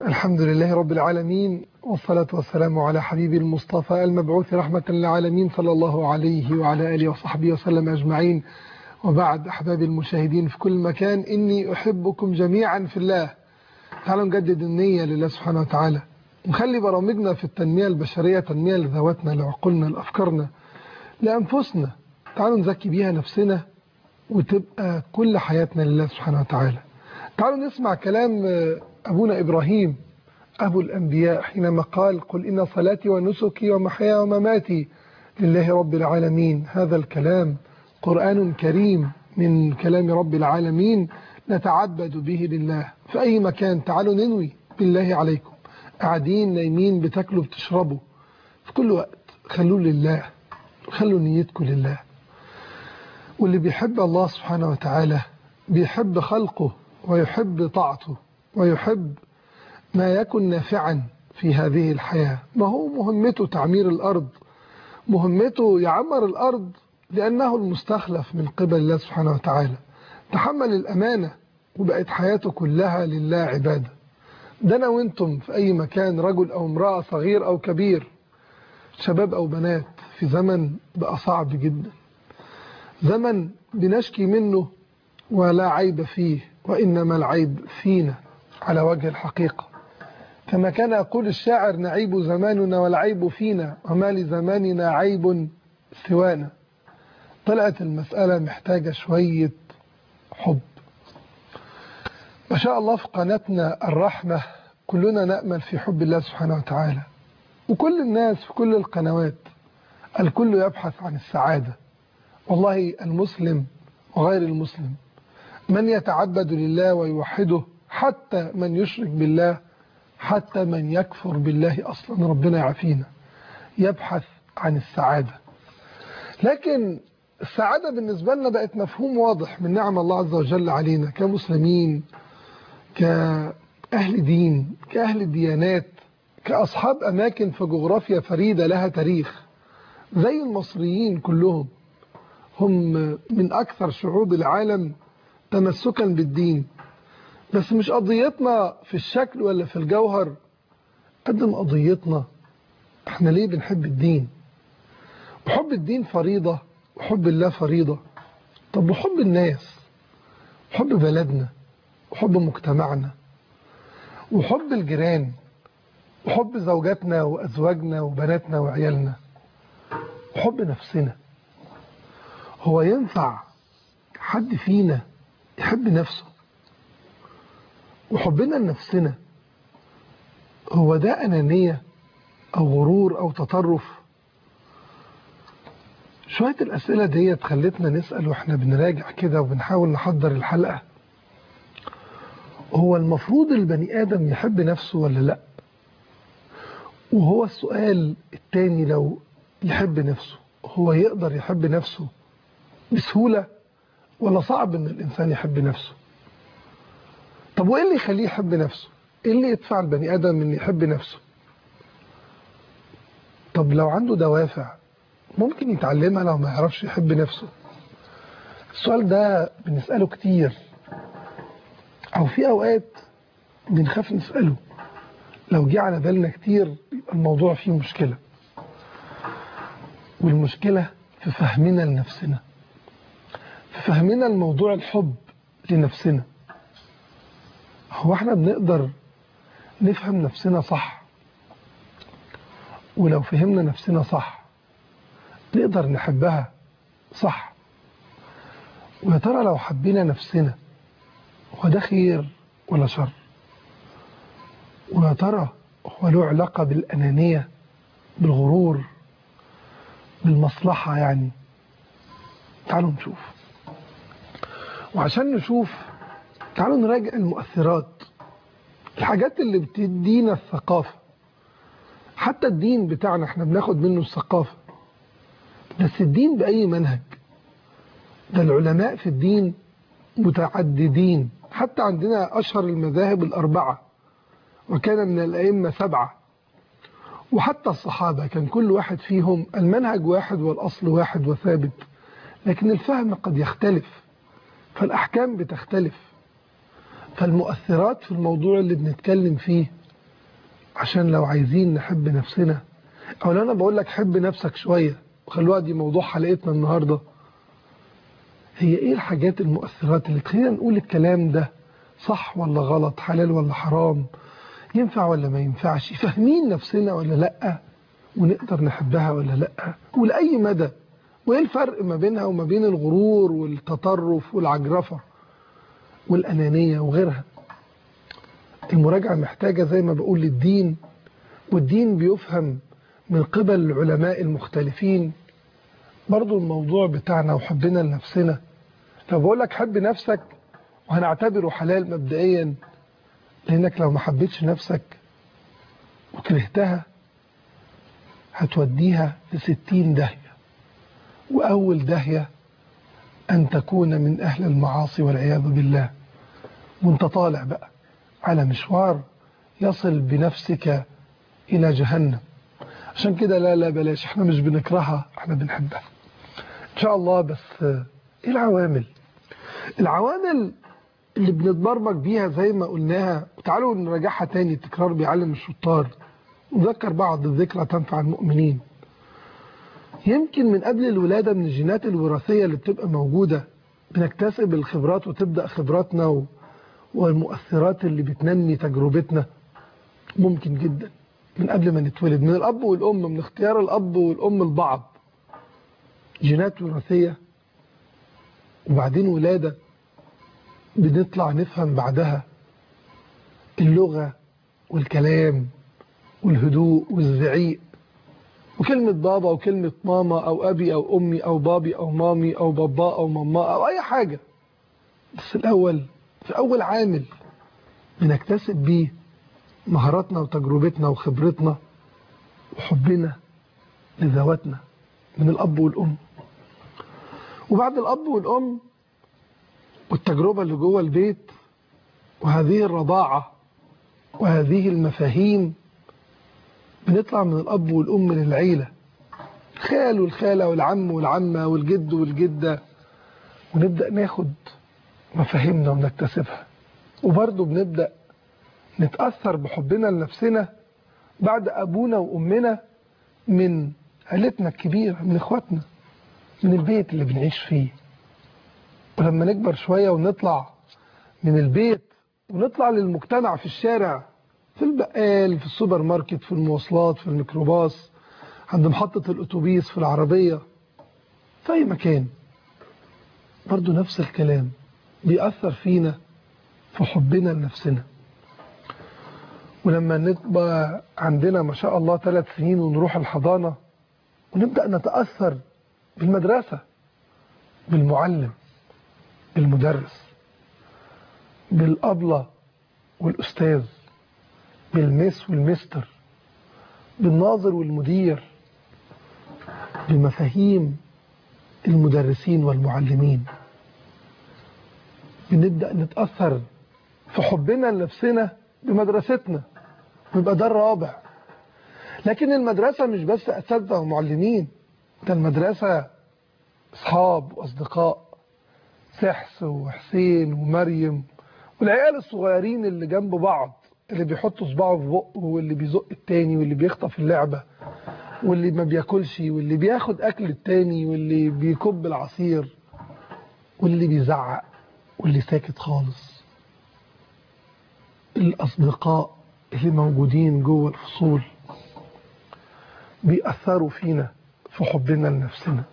الحمد لله رب العالمين والصلاة والسلام على حبيب المصطفى المبعوث رحمة للعالمين صلى الله عليه وعلى آله وصحبه وسلم أجمعين وبعد أحباب المشاهدين في كل مكان إني أحبكم جميعا في الله تعالوا نجدد النية لله سبحانه وتعالى نخلي برامجنا في التنمية البشرية تنمية لذواتنا لعقولنا لأفكارنا لأنفسنا تعالوا نزكي بيها نفسنا وتبقى كل حياتنا لله سبحانه وتعالى تعالوا نسمع كلام أبونا إبراهيم أبو الأنبياء حينما قال قل إن صلاتي ونسكي ومحياي ومماتي لله رب العالمين هذا الكلام قرآن كريم من كلام رب العالمين نتعبد به لله في أي مكان تعالوا ننوي بالله عليكم قاعدين نايمين بتاكلوا بتشربوا في كل وقت خلوه لله خلوا نيتكم لله واللي بيحب الله سبحانه وتعالى بيحب خلقه ويحب طاعته ويحب ما يكن نافعا في هذه الحياة ما هو مهمته تعمير الأرض مهمته يعمر الأرض لأنه المستخلف من قبل الله سبحانه وتعالى تحمل الأمانة وبقت حياته كلها لله عبادة ده أنا وانتم في أي مكان رجل أو امرأة صغير أو كبير شباب أو بنات في زمن بقى صعب جدا زمن بنشكي منه ولا عيب فيه وإنما العيب فينا على وجه الحقيقة كما كان يقول الشاعر نعيب زماننا والعيب فينا وما لزماننا عيب سوانا طلعت المسألة محتاجة شوية حب ما شاء الله في قناتنا الرحمة كلنا نأمل في حب الله سبحانه وتعالى وكل الناس في كل القنوات الكل يبحث عن السعادة والله المسلم وغير المسلم من يتعبد لله ويوحده حتى من يشرك بالله حتى من يكفر بالله أصلا ربنا يعافينا يبحث عن السعادة لكن السعادة بالنسبة لنا بقت مفهوم واضح من نعم الله عز وجل علينا كمسلمين كأهل دين كأهل ديانات كأصحاب أماكن في جغرافيا فريدة لها تاريخ زي المصريين كلهم هم من أكثر شعوب العالم تمسكا بالدين بس مش قضيتنا في الشكل ولا في الجوهر قد ما قضيتنا احنا ليه بنحب الدين وحب الدين فريضة وحب الله فريضة طب وحب الناس وحب بلدنا وحب مجتمعنا وحب الجيران وحب زوجاتنا وأزواجنا وبناتنا وعيالنا وحب نفسنا هو ينفع حد فينا يحب نفسه وحبنا لنفسنا هو ده أنانية أو غرور أو تطرف شوية الأسئلة دي خلتنا نسأل وإحنا بنراجع كده وبنحاول نحضر الحلقة هو المفروض البني آدم يحب نفسه ولا لأ وهو السؤال التاني لو يحب نفسه هو يقدر يحب نفسه بسهولة ولا صعب ان الانسان يحب نفسه طب وايه اللي يخليه يحب نفسه ايه اللي يدفع البني ادم ان يحب نفسه طب لو عنده دوافع ممكن يتعلمها لو ما يعرفش يحب نفسه السؤال ده بنسأله كتير او في اوقات بنخاف نسأله لو جه على بالنا كتير يبقى الموضوع فيه مشكلة والمشكلة في فهمنا لنفسنا في فهمنا الموضوع الحب لنفسنا هو احنا بنقدر نفهم نفسنا صح ولو فهمنا نفسنا صح نقدر نحبها صح ويا ترى لو حبينا نفسنا هو ده خير ولا شر ويا ترى هو له علاقة بالأنانية بالغرور بالمصلحة يعني تعالوا نشوف وعشان نشوف تعالوا نراجع المؤثرات الحاجات اللي بتدينا الثقافة حتى الدين بتاعنا احنا بناخد منه الثقافة بس الدين بأي منهج ده العلماء في الدين متعددين حتى عندنا أشهر المذاهب الأربعة وكان من الأئمة سبعة وحتى الصحابة كان كل واحد فيهم المنهج واحد والأصل واحد وثابت لكن الفهم قد يختلف فالأحكام بتختلف فالمؤثرات في الموضوع اللي بنتكلم فيه عشان لو عايزين نحب نفسنا او لو انا بقول لك حب نفسك شوية وخلوها دي موضوع حلقتنا النهاردة هي ايه الحاجات المؤثرات اللي تخلينا نقول الكلام ده صح ولا غلط حلال ولا حرام ينفع ولا ما ينفعش فاهمين نفسنا ولا لأ ونقدر نحبها ولا لأ ولأي مدى وايه الفرق ما بينها وما بين الغرور والتطرف والعجرفة والأنانية وغيرها المراجعة محتاجة زي ما بقول للدين والدين بيفهم من قبل العلماء المختلفين برضو الموضوع بتاعنا وحبنا لنفسنا لو بقول لك حب نفسك وهنعتبره حلال مبدئيا لأنك لو ما حبيتش نفسك وكرهتها هتوديها لستين داهية وأول داهية أن تكون من أهل المعاصي والعياذ بالله وانت طالع بقى على مشوار يصل بنفسك إلى جهنم عشان كده لا لا بلاش احنا مش بنكرهها احنا بنحبها ان شاء الله بس ايه العوامل العوامل اللي بنتبرمج بيها زي ما قلناها وتعالوا نراجعها تاني التكرار بيعلم الشطار نذكر بعض الذكرى تنفع المؤمنين يمكن من قبل الولادة من الجينات الوراثية اللي بتبقى موجودة بنكتسب الخبرات وتبدأ خبراتنا و... والمؤثرات اللي بتنمي تجربتنا ممكن جدا من قبل ما نتولد من الأب والأم من اختيار الأب والأم البعض جينات وراثية وبعدين ولادة بنطلع نفهم بعدها اللغة والكلام والهدوء والزعيق وكلمة بابا وكلمة ماما أو أبي أو أمي أو بابي أو مامي أو بابا أو ماما أو أي حاجة بس الأول في أول عامل بنكتسب بيه مهاراتنا وتجربتنا وخبرتنا وحبنا لذواتنا من الأب والأم وبعد الأب والأم والتجربة اللي جوه البيت وهذه الرضاعة وهذه المفاهيم بنطلع من الأب والأم للعيلة الخال والخالة والعم والعمة والجد والجدة ونبدأ ناخد مفاهيمنا ونكتسبها وبرضه بنبدأ نتأثر بحبنا لنفسنا بعد أبونا وأمنا من عيلتنا الكبيرة من إخواتنا من البيت اللي بنعيش فيه ولما نكبر شوية ونطلع من البيت ونطلع للمجتمع في الشارع في البقال في السوبر ماركت في المواصلات في الميكروباص عند محطة الأتوبيس في العربية في أي مكان برضو نفس الكلام بيأثر فينا في حبنا لنفسنا ولما نبقى عندنا ما شاء الله ثلاث سنين ونروح الحضانة ونبدأ نتأثر بالمدرسة بالمعلم بالمدرس بالأبلة والأستاذ بالمس والمستر بالناظر والمدير بمفاهيم المدرسين والمعلمين بنبدأ نتأثر في حبنا لنفسنا بمدرستنا ويبقى ده الرابع لكن المدرسة مش بس أساتذة ومعلمين ده المدرسة أصحاب وأصدقاء سحس وحسين ومريم والعيال الصغيرين اللي جنب بعض اللي بيحط صباعه في بقه واللي بيزق التاني واللي بيخطف اللعبة واللي ما بياكلش واللي بياخد أكل التاني واللي بيكب العصير واللي بيزعق واللي ساكت خالص الأصدقاء اللي موجودين جوه الفصول بيأثروا فينا في حبنا لنفسنا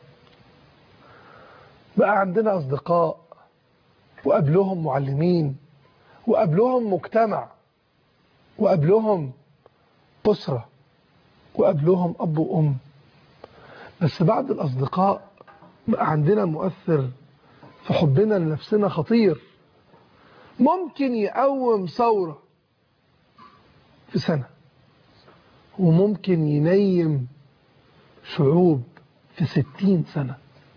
بقى عندنا أصدقاء وقبلهم معلمين وقبلهم مجتمع وقبلهم أسرة وقبلهم أب وأم بس بعد الأصدقاء بقى عندنا مؤثر في حبنا لنفسنا خطير ممكن يقوم ثورة في سنة وممكن ينيم شعوب في ستين سنة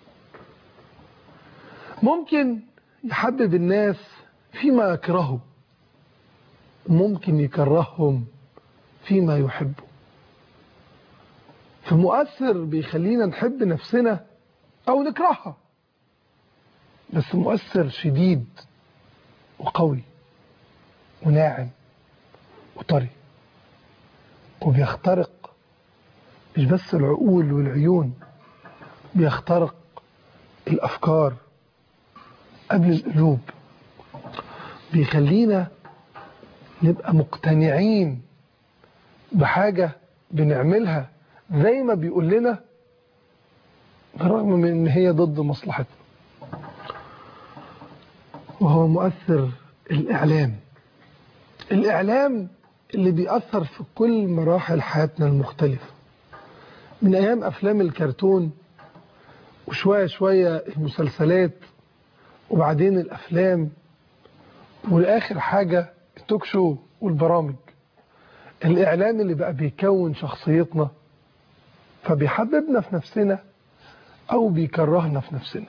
ممكن يحبب الناس فيما يكرهه ممكن يكرههم فيما يحبه فمؤثر بيخلينا نحب نفسنا أو نكرهها بس مؤثر شديد وقوي وناعم وطري وبيخترق مش بس العقول والعيون بيخترق الأفكار قبل القلوب بيخلينا نبقى مقتنعين بحاجة بنعملها زي ما بيقول لنا بالرغم من ان هي ضد مصلحتنا وهو مؤثر الإعلام الإعلام اللي بيأثر في كل مراحل حياتنا المختلفة من أيام أفلام الكرتون وشوية شوية المسلسلات وبعدين الأفلام والآخر حاجة التوك شو والبرامج الإعلام اللي بقى بيكون شخصيتنا فبيحببنا في نفسنا أو بيكرهنا في نفسنا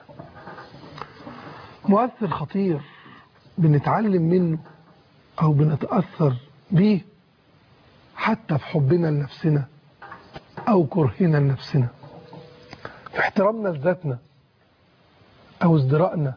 مؤثر خطير بنتعلم منه أو بنتأثر بيه حتى في حبنا لنفسنا أو كرهنا لنفسنا في احترامنا لذاتنا أو ازدراءنا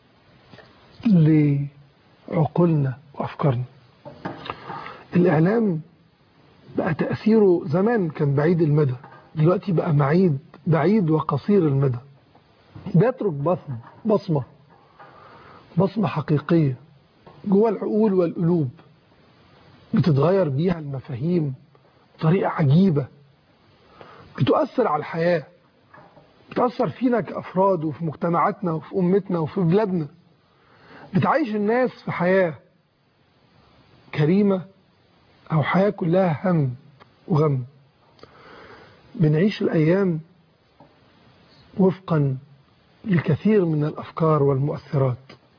لعقولنا وأفكارنا الإعلام بقى تأثيره زمان كان بعيد المدى دلوقتي بقى معيد بعيد وقصير المدى بيترك بصمة بصمة بصمة حقيقية جوه العقول والقلوب بتتغير بيها المفاهيم بطريقة عجيبة بتؤثر على الحياة بتأثر فينا كأفراد وفي مجتمعاتنا وفي أمتنا وفي بلادنا بتعيش الناس في حياة كريمة أو حياة كلها هم وغم بنعيش الأيام وفقا لكثير من الأفكار والمؤثرات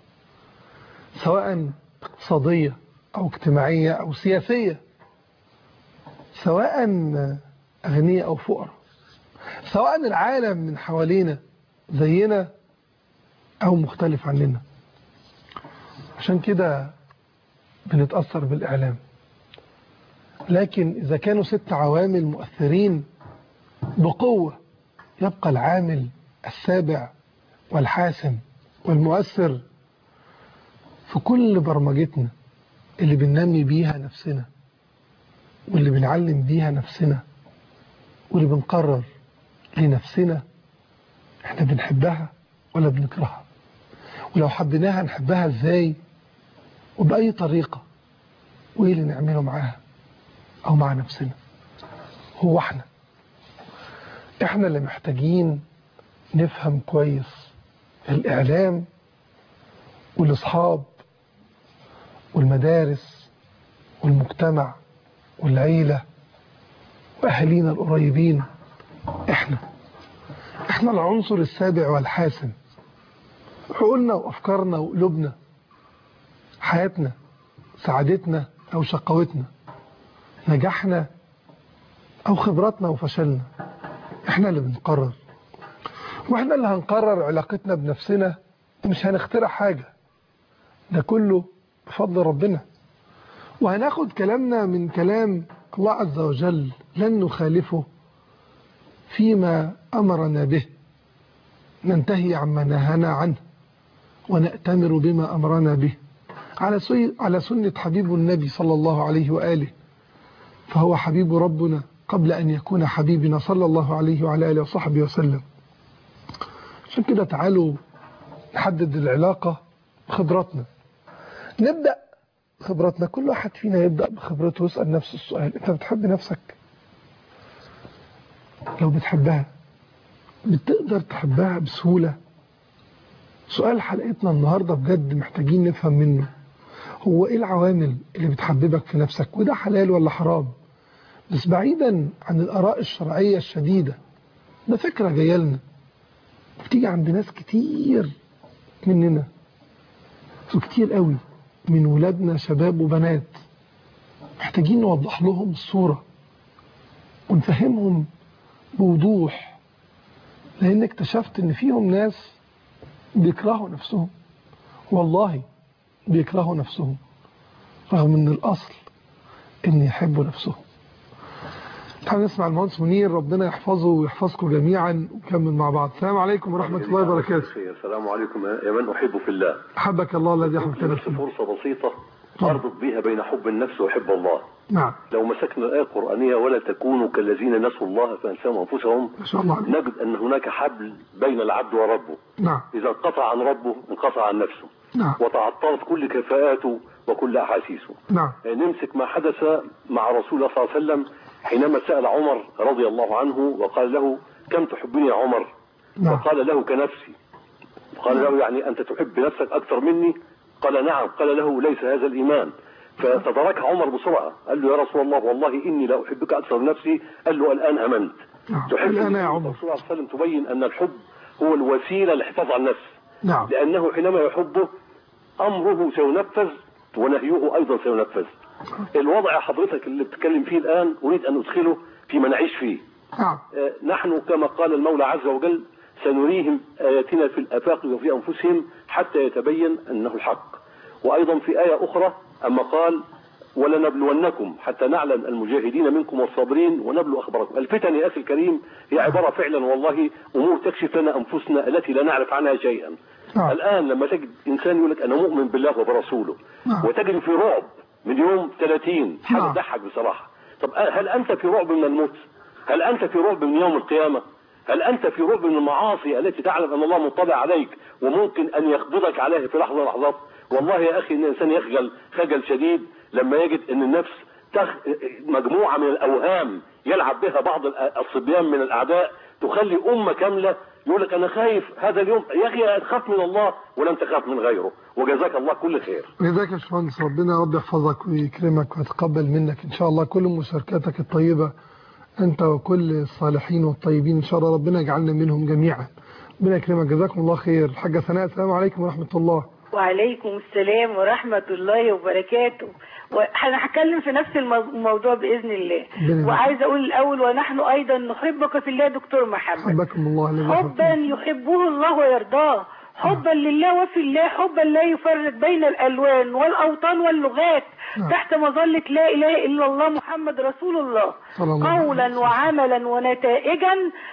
سواء اقتصادية أو اجتماعية أو سياسية سواء أغنياء أو فقراء سواء العالم من حوالينا زينا أو مختلف عننا عشان كده بنتأثر بالإعلام لكن إذا كانوا ست عوامل مؤثرين بقوة يبقى العامل السابع والحاسم والمؤثر في كل برمجتنا اللي بننمي بيها نفسنا واللي بنعلم بيها نفسنا واللي بنقرر لنفسنا احنا بنحبها ولا بنكرهها ولو حبيناها نحبها ازاي وبأي طريقة وايه اللي نعمله معاها او مع نفسنا هو احنا احنا اللي محتاجين نفهم كويس الاعلام والاصحاب والمدارس والمجتمع والعيلة وأهالينا القريبين إحنا إحنا العنصر السابع والحاسم عقولنا وأفكارنا وقلوبنا حياتنا سعادتنا أو شقوتنا نجاحنا أو خبراتنا وفشلنا إحنا اللي بنقرر وإحنا اللي هنقرر علاقتنا بنفسنا مش هنخترع حاجة ده كله بفضل ربنا وهناخد كلامنا من كلام الله عز وجل لن نخالفه فيما أمرنا به ننتهي عما نهانا عنه ونأتمر بما أمرنا به على على سنة حبيب النبي صلى الله عليه وآله فهو حبيب ربنا قبل أن يكون حبيبنا صلى الله عليه وعلى آله وصحبه وسلم عشان كده تعالوا نحدد العلاقة بخبراتنا نبدأ خبراتنا كل واحد فينا يبدأ بخبرته ويسأل نفسه السؤال انت بتحب نفسك لو بتحبها بتقدر تحبها بسهولة سؤال حلقتنا النهاردة بجد محتاجين نفهم منه هو ايه العوامل اللي بتحببك في نفسك وده حلال ولا حرام بس بعيدا عن الآراء الشرعية الشديدة ده فكرة جايه لنا بتيجي عند ناس كتير مننا وكتير قوي من ولادنا شباب وبنات محتاجين نوضح لهم الصورة ونفهمهم بوضوح لأن اكتشفت ان فيهم ناس بيكرهوا نفسهم والله بيكرهوا نفسهم رغم ان الأصل ان يحبوا نفسهم تعالوا نسمع المهندس منير ربنا يحفظه ويحفظكم جميعا ونكمل مع بعض السلام عليكم ورحمة الله وبركاته السلام عليكم يا من أحب في الله أحبك الله الذي أحبك بس فرصة بسيطة أربط بيها بين حب النفس وحب الله نعم لو مسكنا الآية القرآنية ولا تكونوا كالذين نسوا الله فأنساهم أنفسهم ما شاء الله نجد أن هناك حبل بين العبد وربه نعم إذا انقطع عن ربه انقطع عن نفسه نعم وتعطلت كل كفاءاته وكل أحاسيسه نعم نمسك ما حدث مع رسول الله صلى الله عليه وسلم حينما سأل عمر رضي الله عنه وقال له كم تحبني يا عمر نعم وقال له كنفسي قال له يعني أنت تحب نفسك أكثر مني قال نعم قال له ليس هذا الإيمان فتدرك عمر بسرعة قال له يا رسول الله والله إني لا أحبك أكثر من نفسي قال له الآن أمنت نعم تحب الآن يا عمر الرسول صلى الله عليه وسلم تبين أن الحب هو الوسيلة للحفاظ على النفس نعم لأنه حينما يحبه أمره سينفذ ونهيه أيضا سينفذ الوضع حضرتك اللي بتتكلم فيه الآن أريد أن أدخله فيما نعيش فيه نعم آه، نحن كما قال المولى عز وجل سنريهم آياتنا في الآفاق وفي أنفسهم حتى يتبين أنه الحق وأيضا في آية أخرى أما قال ولنبلونكم حتى نعلم المجاهدين منكم والصابرين ونبلو أخباركم الفتن يا أخي الكريم هي عبارة فعلا والله أمور تكشف لنا أنفسنا التي لا نعرف عنها شيئا نعم الآن لما تجد إنسان يقول لك أنا مؤمن بالله وبرسوله نعم. وتجد في رعب من يوم 30 حاجة نعم. تضحك بصراحة طب هل أنت في رعب من الموت هل أنت في رعب من يوم القيامة هل أنت في رعب من المعاصي التي تعلم أن الله مطلع عليك وممكن أن يقبضك عليها في لحظة من اللحظات والله يا أخي إن الإنسان يخجل خجل شديد لما يجد أن النفس تخ... مجموعة من الأوهام يلعب بها بعض الأ- الصبيان من الأعداء تخلي أمة كاملة يقول لك أنا خايف هذا اليوم يا أخي تخاف من الله ولم تخاف من غيره وجزاك الله كل خير جزاك يا باشمهندس ربنا يا رب يحفظك ويكرمك ويتقبل منك ان شاء الله كل مشاركاتك الطيبه انت وكل الصالحين والطيبين ان شاء الله ربنا يجعلنا منهم جميعا ربنا يكرمك جزاكم الله خير الحاجه سناء السلام عليكم ورحمه الله وعليكم السلام ورحمة الله وبركاته وأنا هتكلم في نفس المو- الموضوع بإذن الله ربنا وعايزة أقول الأول ونحن أيضا نحبك في الله دكتور محمد حبكم الله الذي حبا يحبكم. يحبه الله ويرضاه حبا لله وفي الله حبا لا يفرق بين الألوان والأوطان واللغات نعم. تحت مظلة لا إله إلا الله محمد رسول الله صلى الله عليه قولا وسلم. وعملا ونتائجا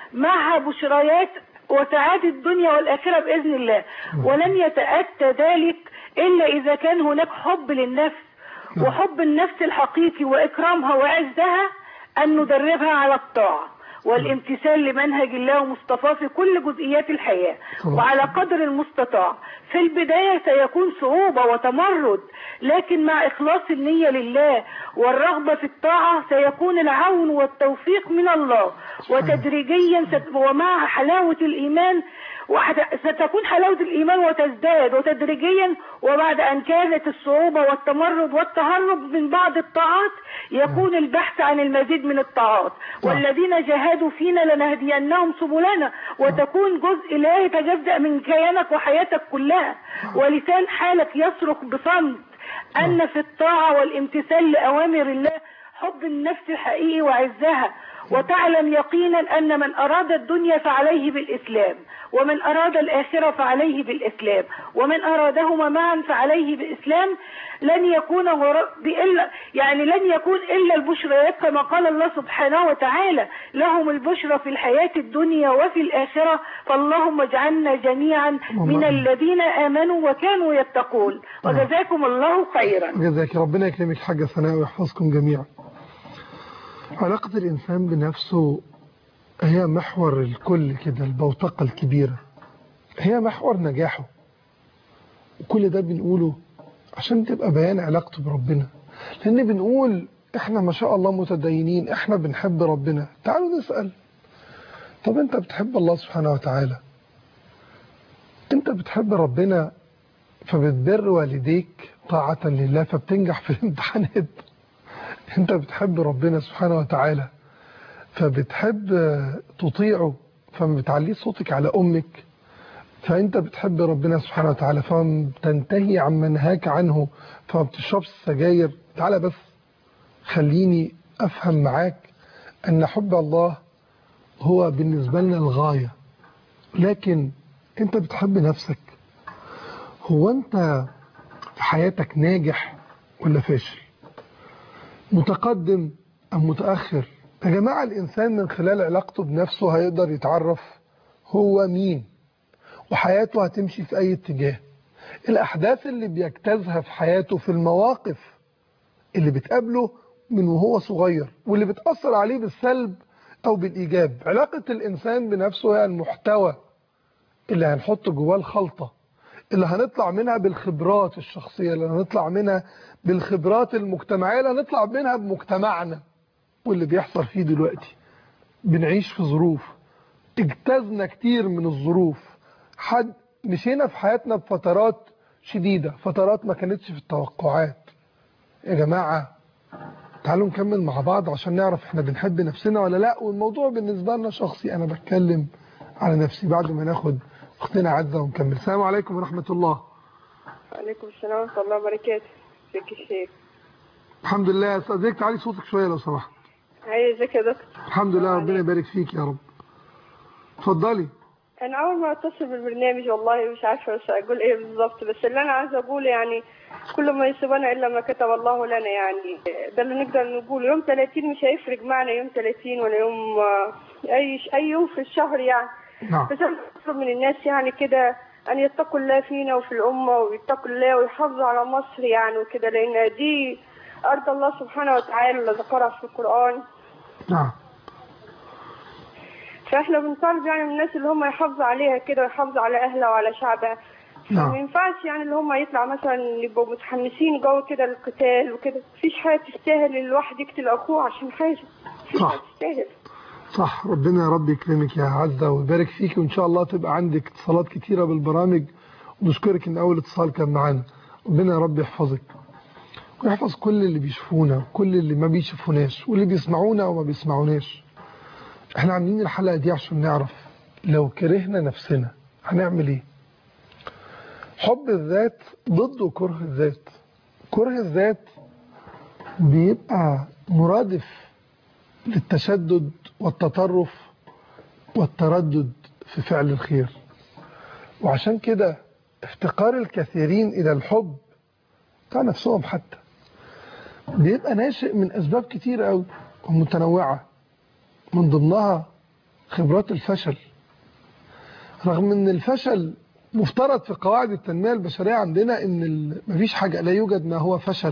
مع بشريات وسعادة الدنيا والآخرة بإذن الله ولن يتأتى ذلك إلا إذا كان هناك حب للنفس نعم. وحب النفس الحقيقي وإكرامها وعزها أن ندربها على الطاعة والامتثال لمنهج الله ومصطفاه في كل جزئيات الحياة طبعا. وعلى قدر المستطاع في البداية سيكون صعوبة وتمرد لكن مع إخلاص النية لله والرغبة في الطاعة سيكون العون والتوفيق من الله وتدريجيا ست- ومع حلاوة الإيمان وحت- ستكون حلاوة الإيمان وتزداد وتدريجيا وبعد أن كانت الصعوبة والتمرد والتهرب من بعض الطاعات يكون البحث عن المزيد من الطاعات والذين جاهدوا فينا لنهدينهم سبلنا وتكون جزء لا يتجزأ من كيانك وحياتك كلها ولسان حالك يصرخ بصمت أن في الطاعة والامتثال لأوامر الله حب النفس الحقيقي وعزها وتعلم يقينا أن من أراد الدنيا فعليه بالإسلام ومن أراد الآخرة فعليه بالإسلام ومن أرادهما معا فعليه بالإسلام لن يكون غر- إلا يعني لن يكون إلا البشريات كما قال الله سبحانه وتعالى لهم البشرى في الحياة الدنيا وفي الآخرة فاللهم اجعلنا جميعا من الله. الذين آمنوا وكانوا يتقون وجزاكم الله خيرا جزاك ربنا يكرمك حاجة سناء ويحفظكم جميعا علاقة الإنسان بنفسه هي محور الكل كده البوتقة الكبيرة هي محور نجاحه وكل ده بنقوله عشان تبقى بيان علاقته بربنا لأن بنقول احنا ما شاء الله متدينين احنا بنحب ربنا تعالوا نسأل طب انت بتحب الله سبحانه وتعالى انت بتحب ربنا فبتبر والديك طاعة لله فبتنجح في الامتحانات انت بتحب ربنا سبحانه وتعالى فبتحب تطيعه فما بتعليش صوتك على امك فانت بتحب ربنا سبحانه وتعالى فبتنتهي عن منهاك عنه فما بتشربش سجاير تعالى بس خليني افهم معاك ان حب الله هو بالنسبة لنا الغاية لكن انت بتحب نفسك هو انت في حياتك ناجح ولا فاشل متقدم ام متأخر يا جماعة الانسان من خلال علاقته بنفسه هيقدر يتعرف هو مين وحياته هتمشي في اي اتجاه الاحداث اللي بيجتازها في حياته في المواقف اللي بتقابله من وهو صغير واللي بتأثر عليه بالسلب أو بالإيجاب علاقة الإنسان بنفسه هي المحتوى اللي هنحط جواه الخلطة اللي هنطلع منها بالخبرات الشخصية اللي هنطلع منها بالخبرات المجتمعية اللي هنطلع منها بمجتمعنا واللي بيحصل فيه دلوقتي بنعيش في ظروف اجتزنا كتير من الظروف حد مشينا في حياتنا بفترات شديدة فترات ما كانتش في التوقعات يا جماعة تعالوا نكمل مع بعض عشان نعرف احنا بنحب نفسنا ولا لا والموضوع بالنسبة لنا شخصي انا بتكلم على نفسي بعد ما ناخد اختنا عزة ونكمل السلام عليكم ورحمة الله وعليكم السلام ورحمة الله وبركاته ازيك يا شيخ الحمد لله استاذنك تعالي صوتك شوية لو سمحت هاي ازيك يا دكتور الحمد لله ربنا يبارك فيك يا رب اتفضلي انا اول ما اتصل بالبرنامج والله مش عارفه بس اقول ايه بالظبط بس اللي انا عايزه اقوله يعني كل ما يصيبنا الا ما كتب الله لنا يعني ده اللي نقدر نقوله يوم 30 مش هيفرق معنا يوم 30 ولا يوم آه، اي اي يوم في الشهر يعني نعم بس انا بطلب من الناس يعني كده ان يتقوا الله فينا وفي الامه ويتقوا الله ويحافظوا على مصر يعني وكده لان دي ارض الله سبحانه وتعالى اللي ذكرها في القران نعم فاحنا بنطالب يعني من الناس اللي هم يحافظوا عليها كده ويحافظوا على اهلها وعلى شعبها ما نعم ينفعش يعني اللي هم يطلع مثلا يبقوا متحمسين جو كده للقتال وكده مفيش حاجه تستاهل الواحد يقتل اخوه عشان حاجه مفيش صح. حاجه تستاهل صح ربنا يا رب يكرمك يا عزة ويبارك فيك وإن شاء الله تبقى عندك اتصالات كتيرة بالبرامج ونشكرك إن أول اتصال كان معانا ربنا يا رب يحفظك ويحفظ كل اللي بيشوفونا وكل اللي ما بيشوفوناش واللي بيسمعونا وما بيسمعوناش احنا عاملين الحلقة دي عشان نعرف لو كرهنا نفسنا هنعمل ايه حب الذات ضد كره الذات كره الذات بيبقى مرادف للتشدد والتطرف والتردد في فعل الخير وعشان كده افتقار الكثيرين إلى الحب بتاع نفسهم حتى بيبقى ناشئ من أسباب كتير قوي ومتنوعة من ضمنها خبرات الفشل رغم ان الفشل مفترض في قواعد التنمية البشرية عندنا ان ال- مفيش حاجة لا يوجد ما هو فشل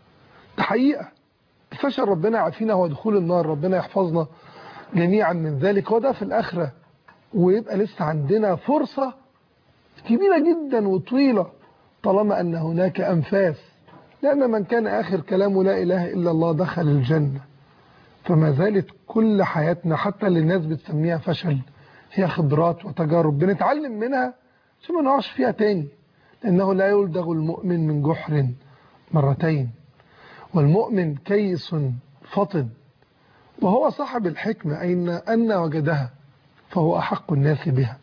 ده حقيقة الفشل ربنا يعافينا هو دخول النار ربنا يحفظنا جميعا من ذلك وده في الآخرة ويبقى لسه عندنا فرصة كبيرة جدا وطويلة طالما أن هناك أنفاس لأن من كان آخر كلامه لا إله إلا الله دخل الجنة فما زالت كل حياتنا حتى اللي الناس بتسميها فشل هي خبرات وتجارب بنتعلم منها عشان ما نقعش فيها تاني لأنه لا يلدغ المؤمن من جحر مرتين والمؤمن كيس فطن وهو صاحب الحكمة أين أن وجدها فهو أحق الناس بها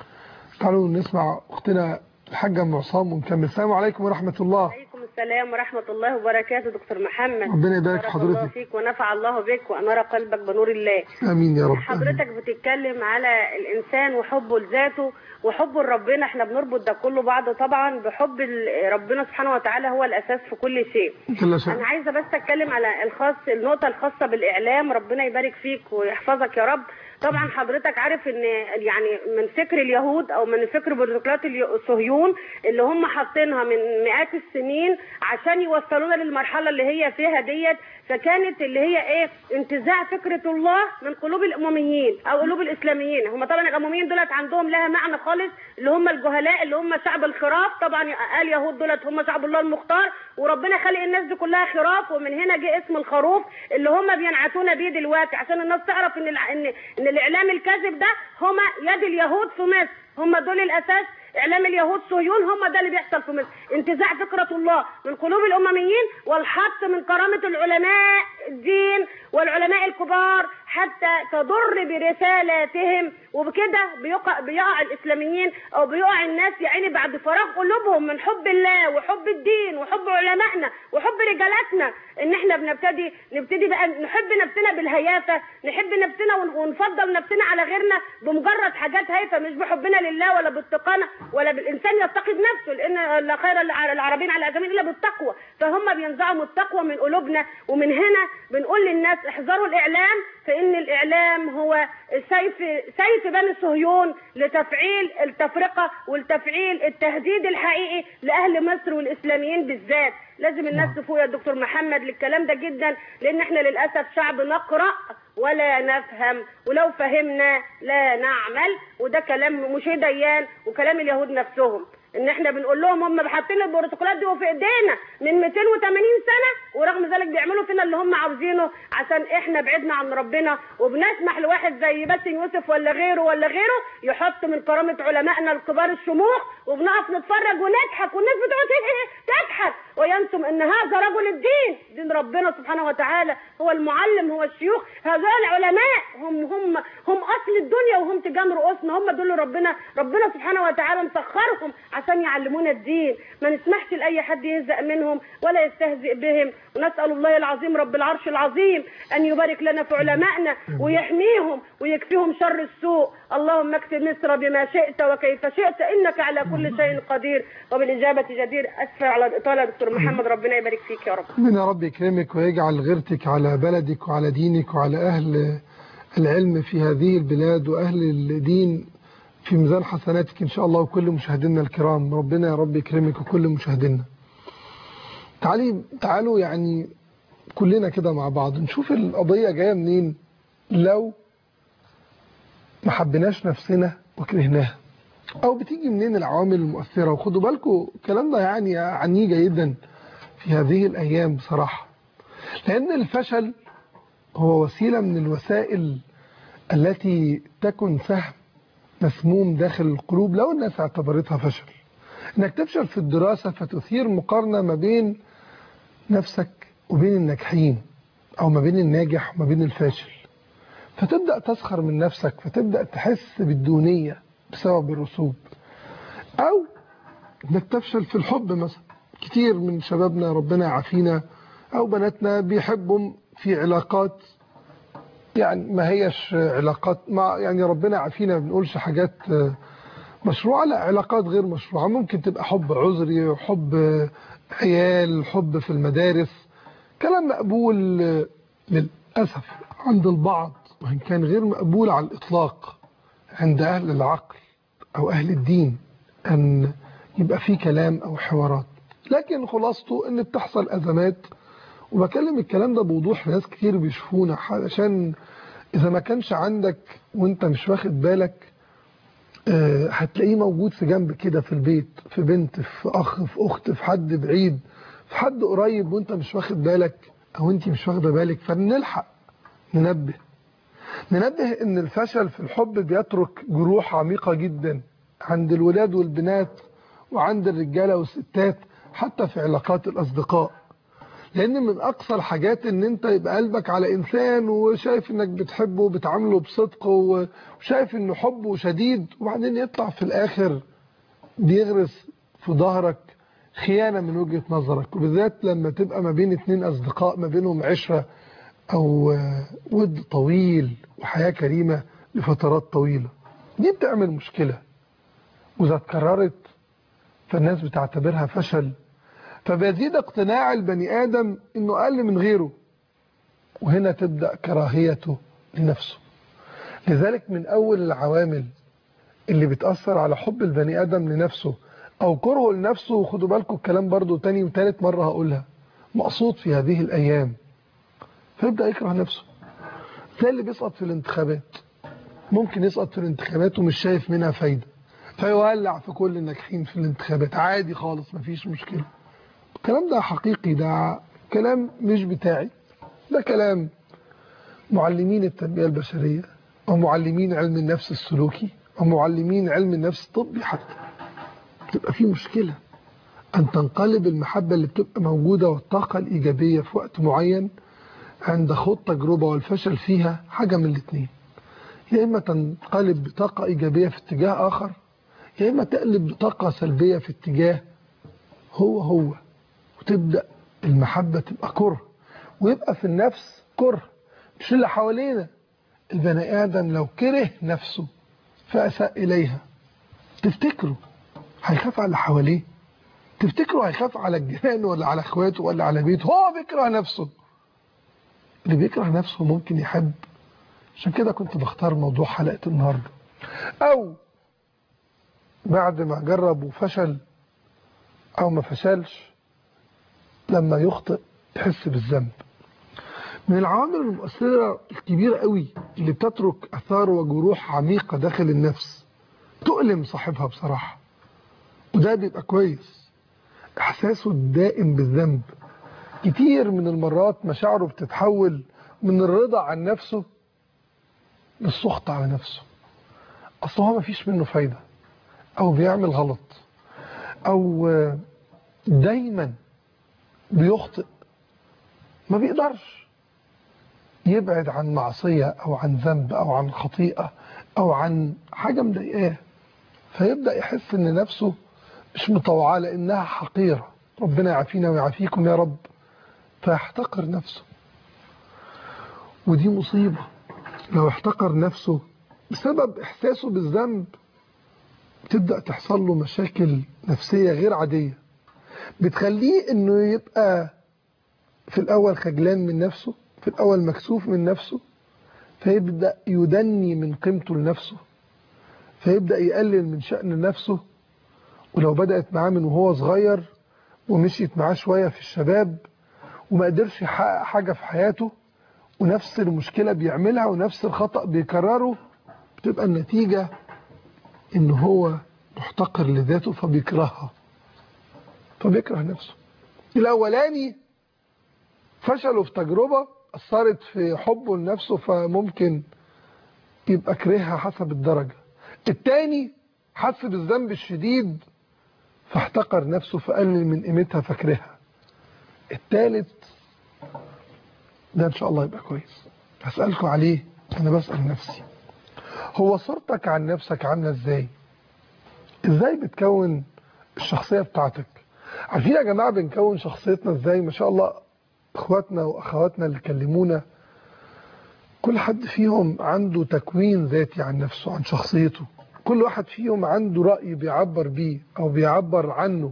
تعالوا نسمع أختنا الحاجة أم عصام ونكمل السلام عليكم ورحمة الله عليكم السلام ورحمة الله وبركاته دكتور محمد ربنا يبارك في بارك الله حضرتك فيك ونفع الله بك وأنار قلبك بنور الله آمين يا رب آمين. حضرتك بتتكلم على الإنسان وحبه لذاته وحبه لربنا احنا بنربط ده كله بعض طبعا بحب ال- ربنا سبحانه وتعالى هو الأساس في كل شيء جل شأنه. أنا عايزة بس أتكلم على الخاص النقطة الخاصة بالإعلام ربنا يبارك فيك ويحفظك يا رب طبعا حضرتك عارف ان يعني من فكر اليهود او من فكر بروتوكولات اليو- الصهيون اللي هم حاطينها من مئات السنين عشان يوصلونا للمرحله اللي هي فيها ديت فكانت اللي هي ايه انتزاع فكره الله من قلوب الامميين او قلوب الاسلاميين هم طبعا الامميين دولت عندهم لها معنى خالص اللي هم الجهلاء اللي هم شعب الخراف طبعا قال يهود دولت هم شعب الله المختار وربنا خلق الناس دي كلها خراف ومن هنا جه اسم الخروف اللي هم بينعتونا بيه دلوقتي عشان الناس تعرف ان الع- ان ان الاعلام الكاذب ده هم يد اليهود في مصر هم دول الاساس اعلام اليهود صهيون هم ده اللي بيحصل في مصر انتزاع فكره الله من قلوب الامميين والحط من كرامه العلماء الدين والعلماء الكبار حتى تضر برسالاتهم وبكده بيقع بيقع الاسلاميين او بيقع الناس يعني بعد فراغ قلوبهم من حب الله وحب الدين وحب علمائنا وحب رجالاتنا ان احنا بنبتدي نبتدي بقى نحب نفسنا بالهيافه نحب نفسنا ون- ونفضل نفسنا على غيرنا بمجرد حاجات هايفه مش بحبنا لله ولا بالتقانه ولا بالانسان يتقي بنفسه لان لا خير الع- العربين على الاجمين الا بالتقوى فهم بينزعوا التقوى من قلوبنا ومن هنا بنقول للناس احذروا الاعلام فان لان الاعلام هو سيف سيف بني صهيون لتفعيل التفرقه والتفعيل التهديد الحقيقي لاهل مصر والاسلاميين بالذات لازم الناس تفوق يا دكتور محمد للكلام ده جدا لان احنا للاسف شعب نقرا ولا نفهم ولو فهمنا لا نعمل وده كلام مش ديان وكلام اليهود نفسهم ان احنا بنقول لهم هم حاطين البروتوكولات دي في ايدينا من 280 سنه ورغم ذلك بيعملوا فينا اللي هم عاوزينه عشان احنا بعدنا عن ربنا وبنسمح لواحد زي باسم يوسف ولا غيره ولا غيره يحط من كرامه علمائنا الكبار الشموخ وبنقف نتفرج ونضحك والناس بتقعد تضحك وينسم ان هذا رجل الدين دين ربنا سبحانه وتعالى هو المعلم هو الشيوخ هؤلاء العلماء هم هم هم اصل الدنيا وهم تجان رؤوسنا هم دول ربنا ربنا سبحانه وتعالى مسخرهم عشان يعلمونا الدين ما نسمحش لاي حد يهزأ منهم ولا يستهزئ بهم ونسال الله العظيم رب العرش العظيم ان يبارك لنا في علمائنا ويحميهم ويكفيهم شر السوء اللهم اكفي مصر بما شئت وكيف شئت انك على كل شيء قدير وبالاجابه جدير اسفه على الاطاله يا دكتور محمد ربنا يبارك فيك يا رب من رب يكرمك ويجعل غيرتك على بلدك وعلى دينك وعلى أهل العلم في هذه البلاد وأهل الدين في ميزان حسناتك إن شاء الله وكل مشاهدينا الكرام ربنا يا رب يكرمك وكل مشاهدينا تعالي تعالوا يعني كلنا كده مع بعض نشوف القضية جاية منين لو ما حبيناش نفسنا وكرهناها أو بتيجي منين العوامل المؤثرة وخدوا بالكم الكلام ده يعني عني جدا في هذه الأيام بصراحة لأن الفشل هو وسيلة من الوسائل التي تكن سهم مسموم داخل القلوب لو الناس اعتبرتها فشل انك تفشل في الدراسة فتثير مقارنة ما بين نفسك وبين الناجحين او ما بين الناجح وما بين الفاشل فتبدأ تسخر من نفسك فتبدأ تحس بالدونية بسبب الرسوب او انك تفشل في الحب مثلا كتير من شبابنا ربنا يعافينا او بناتنا بيحبوا في علاقات يعني ما هيش علاقات مع يعني ربنا يعافينا ما بنقولش حاجات مشروعة لا علاقات غير مشروعة ممكن تبقى حب عذري حب عيال حب في المدارس كلام مقبول للأسف عند البعض وإن كان غير مقبول على الإطلاق عند أهل العقل أو أهل الدين أن يبقى في كلام أو حوارات لكن خلاصته أن بتحصل أزمات وبكلم الكلام ده بوضوح ناس كتير بيشوفونا علشان إذا ما كانش عندك وانت مش واخد بالك آه، هتلاقيه موجود في جنب كده في البيت في بنت في أخ في أخت في حد بعيد في حد قريب وانت مش واخد بالك أو انت مش واخدة بالك فنلحق ننبه ننبه ان الفشل في الحب بيترك جروح عميقة جدا عند الولاد والبنات وعند الرجالة والستات حتى في علاقات الأصدقاء لأن من أقصى الحاجات ان انت يبقى قلبك على إنسان وشايف انك بتحبه وبتعامله بصدق وشايف انه حبه شديد وبعدين يطلع في الآخر بيغرس في ظهرك خيانة من وجهة نظرك وبالذات لما تبقى ما بين اتنين أصدقاء ما بينهم عشرة أو ود طويل وحياة كريمة لفترات طويلة دي بتعمل مشكلة وإذا اتكررت فالناس بتعتبرها فشل فبيزيد اقتناع البني آدم إنه أقل من غيره وهنا تبدأ كراهيته لنفسه لذلك من أول العوامل اللي بتأثر على حب البني آدم لنفسه أو كرهه لنفسه وخدوا بالكم الكلام برضو تاني وتالت مرة هقولها مقصود في هذه الأيام فيبدأ يكره نفسه زي اللي بيسقط في الانتخابات ممكن يسقط في الانتخابات ومش شايف منها فايدة فيولع في كل الناجحين في الانتخابات عادي خالص مفيش مشكلة الكلام ده حقيقي ده كلام مش بتاعي ده كلام معلمين التنمية البشرية أو معلمين علم النفس السلوكي أو معلمين علم النفس الطبي حتى بتبقى في مشكلة أن تنقلب المحبة اللي بتبقى موجودة والطاقة الإيجابية في وقت معين عند خوض تجربة والفشل فيها حاجة من الاثنين يا إما تنقلب بطاقة إيجابية في اتجاه آخر يا إما تقلب بطاقة سلبية في اتجاه هو هو وتبدأ المحبة تبقى كره ويبقى في النفس كره مش اللي حوالينا البني آدم لو كره نفسه فأساء إليها تفتكروا هيخاف على اللي حواليه تفتكروا هيخاف على الجيران ولا على اخواته ولا على بيته هو بيكره نفسه اللي بيكره نفسه ممكن يحب عشان كده كنت بختار موضوع حلقة النهاردة أو بعد ما جرب وفشل أو ما فشلش لما يخطئ يحس بالذنب من العوامل المؤثرة الكبيرة قوي اللي بتترك أثار وجروح عميقة داخل النفس تؤلم صاحبها بصراحة وده بيبقى كويس إحساسه الدائم بالذنب كتير من المرات مشاعره بتتحول من الرضا عن نفسه للسخط على نفسه أصل هو مفيش منه فايدة أو بيعمل غلط أو دايما بيخطئ ما بيقدرش يبعد عن معصية أو عن ذنب أو عن خطيئة أو عن حاجة مضايقاه فيبدأ يحس إن نفسه مش مطوعة لأنها حقيرة ربنا يعافينا ويعافيكم يا رب فيحتقر نفسه ودي مصيبة لو احتقر نفسه بسبب إحساسه بالذنب تبدأ تحصل له مشاكل نفسية غير عادية بتخليه انه يبقى في الأول خجلان من نفسه في الأول مكسوف من نفسه فيبدأ يدني من قيمته لنفسه فيبدأ يقلل من شأن نفسه ولو بدأت معاه من وهو صغير ومشيت معاه شوية في الشباب وما قدرش يحقق حاجة في حياته ونفس المشكلة بيعملها ونفس الخطأ بيكرره بتبقى النتيجة ان هو محتقر لذاته فبيكرهها فبيكره نفسه الأولاني فشلوا في تجربة أثرت في حبه لنفسه فممكن يبقى كرهها حسب الدرجة التاني حس بالذنب الشديد فاحتقر نفسه فقلل من قيمتها فكرهها التالت ده ان شاء الله يبقى كويس هسألكم عليه انا بسأل نفسي هو صورتك عن نفسك عاملة ازاي ازاي بتكون الشخصية بتاعتك عارفين يا جماعة بنكون شخصيتنا ازاي ما شاء الله اخواتنا واخواتنا اللي كلمونا كل حد فيهم عنده تكوين ذاتي عن نفسه عن شخصيته كل واحد فيهم عنده رأي بيعبر بيه او بيعبر عنه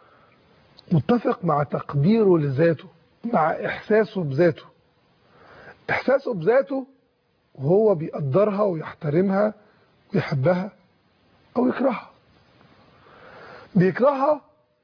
متفق مع تقديره لذاته مع احساسه بذاته احساسه بذاته وهو بيقدرها ويحترمها ويحبها او يكرهها بيكرهها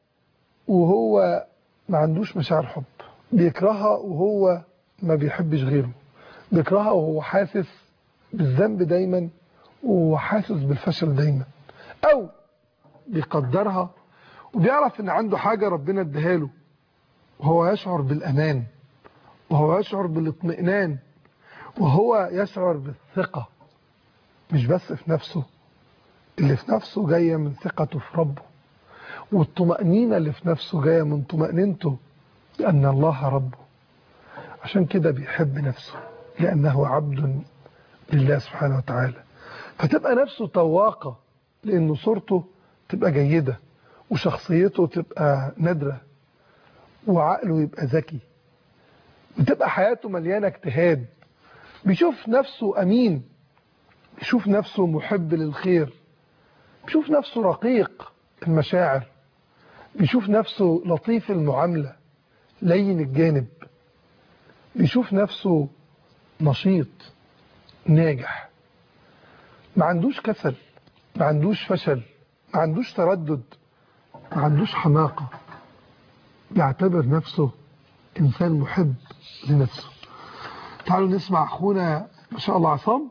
وهو ما عندوش مشاعر حب بيكرهها وهو ما بيحبش غيره بيكرهها وهو حاسس بالذنب دايما وهو حاسس بالفشل دايما او بيقدرها وبيعرف ان عنده حاجة ربنا اداها له وهو يشعر بالامان وهو يشعر بالاطمئنان وهو يشعر بالثقة مش بس في نفسه اللي في نفسه جاية من ثقته في ربه والطمأنينة اللي في نفسه جاية من طمأنينته لأن الله ربه عشان كده بيحب نفسه لأنه عبد لله سبحانه وتعالى فتبقى نفسه طواقة لأنه صورته تبقى جيدة وشخصيته تبقى نادرة وعقله يبقى ذكي بتبقى حياته مليانة اجتهاد بيشوف نفسه أمين بيشوف نفسه محب للخير بيشوف نفسه رقيق المشاعر بيشوف نفسه لطيف المعاملة لين الجانب بيشوف نفسه نشيط ناجح ما عندوش كسل ما عندوش فشل ما عندوش تردد ما عندوش حماقة بيعتبر نفسه إنسان محب لنفسه تعالوا نسمع أخونا ما شاء الله عصام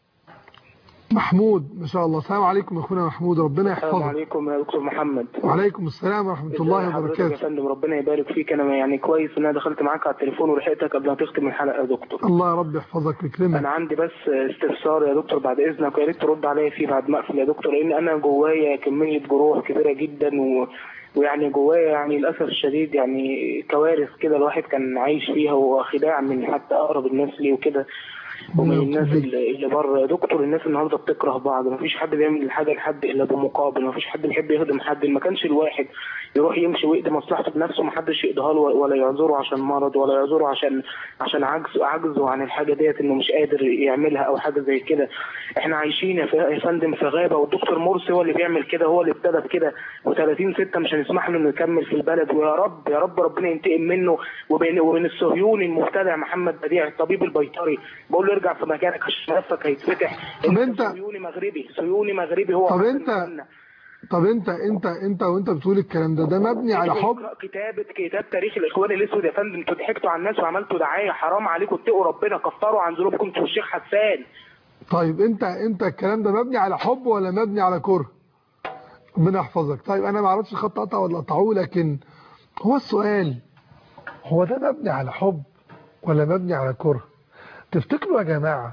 محمود ما شاء الله السلام عليكم يا اخونا محمود ربنا السلام يحفظك عليكم يا دكتور محمد وعليكم السلام ورحمة الله ازي حضرتك وبركاته يا فندم ربنا يبارك فيك انا يعني كويس ان انا دخلت معاك على التليفون ولحقتك قبل ما تختم الحلقه يا دكتور الله يا رب يحفظك ويكرمك انا عندي بس استفسار يا دكتور بعد اذنك ويا ريت ترد عليا فيه بعد ما اقفل يا دكتور لان انا جوايا كميه جروح كبيره جدا و... ويعني جوايا يعني للاسف الشديد يعني كوارث كده الواحد كان عايش فيها وخداع من حتى اقرب الناس لي وكده ومن الله الناس يخليك. اللي اللي بره يا دكتور الناس النهارده بتكره بعض ما فيش حد بيعمل الحاجه لحد الا بمقابل ما فيش حد بيحب يخدم حد ما كانش الواحد يروح يمشي ويقضي مصلحته بنفسه ما حدش يقضيها له ولا يعذره عشان مرض ولا يعذره عشان عشان عجز عجزه عن الحاجه ديت انه مش قادر يعملها او حاجه زي كده احنا عايشين يا ف- يا فندم في غابه والدكتور مرسي هو اللي بيعمل كده هو اللي ابتدى بكده و30 6 مش هنسمح له انه يكمل في البلد ويا رب يا رب ربنا ينتقم منه وبين وبين الصهيوني المبتدع محمد بديع الطبيب البيطري بقول له ارجع في مكانك عشان نفسك هيتفتح طب انت انت- صهيوني مغربي صهيوني مغربي هو طب حاصل انت- منا. طب انت انت انت وانت بتقول الكلام ده ده مبني على حب اقرأ كتابة كتاب تاريخ الإخوان الأسود يا فندم انتوا ضحكتوا على الناس وعملتوا دعاية حرام عليكم اتقوا ربنا كفروا عن ذنوبكم انتوا والشيخ حسان طيب انت انت الكلام ده مبني على حب ولا مبني على كره ربنا يحفظك طيب انا ما اعرفش خط قطع ولا قطعوه لكن هو السؤال هو ده مبني على حب ولا مبني على كره تفتكروا يا جماعة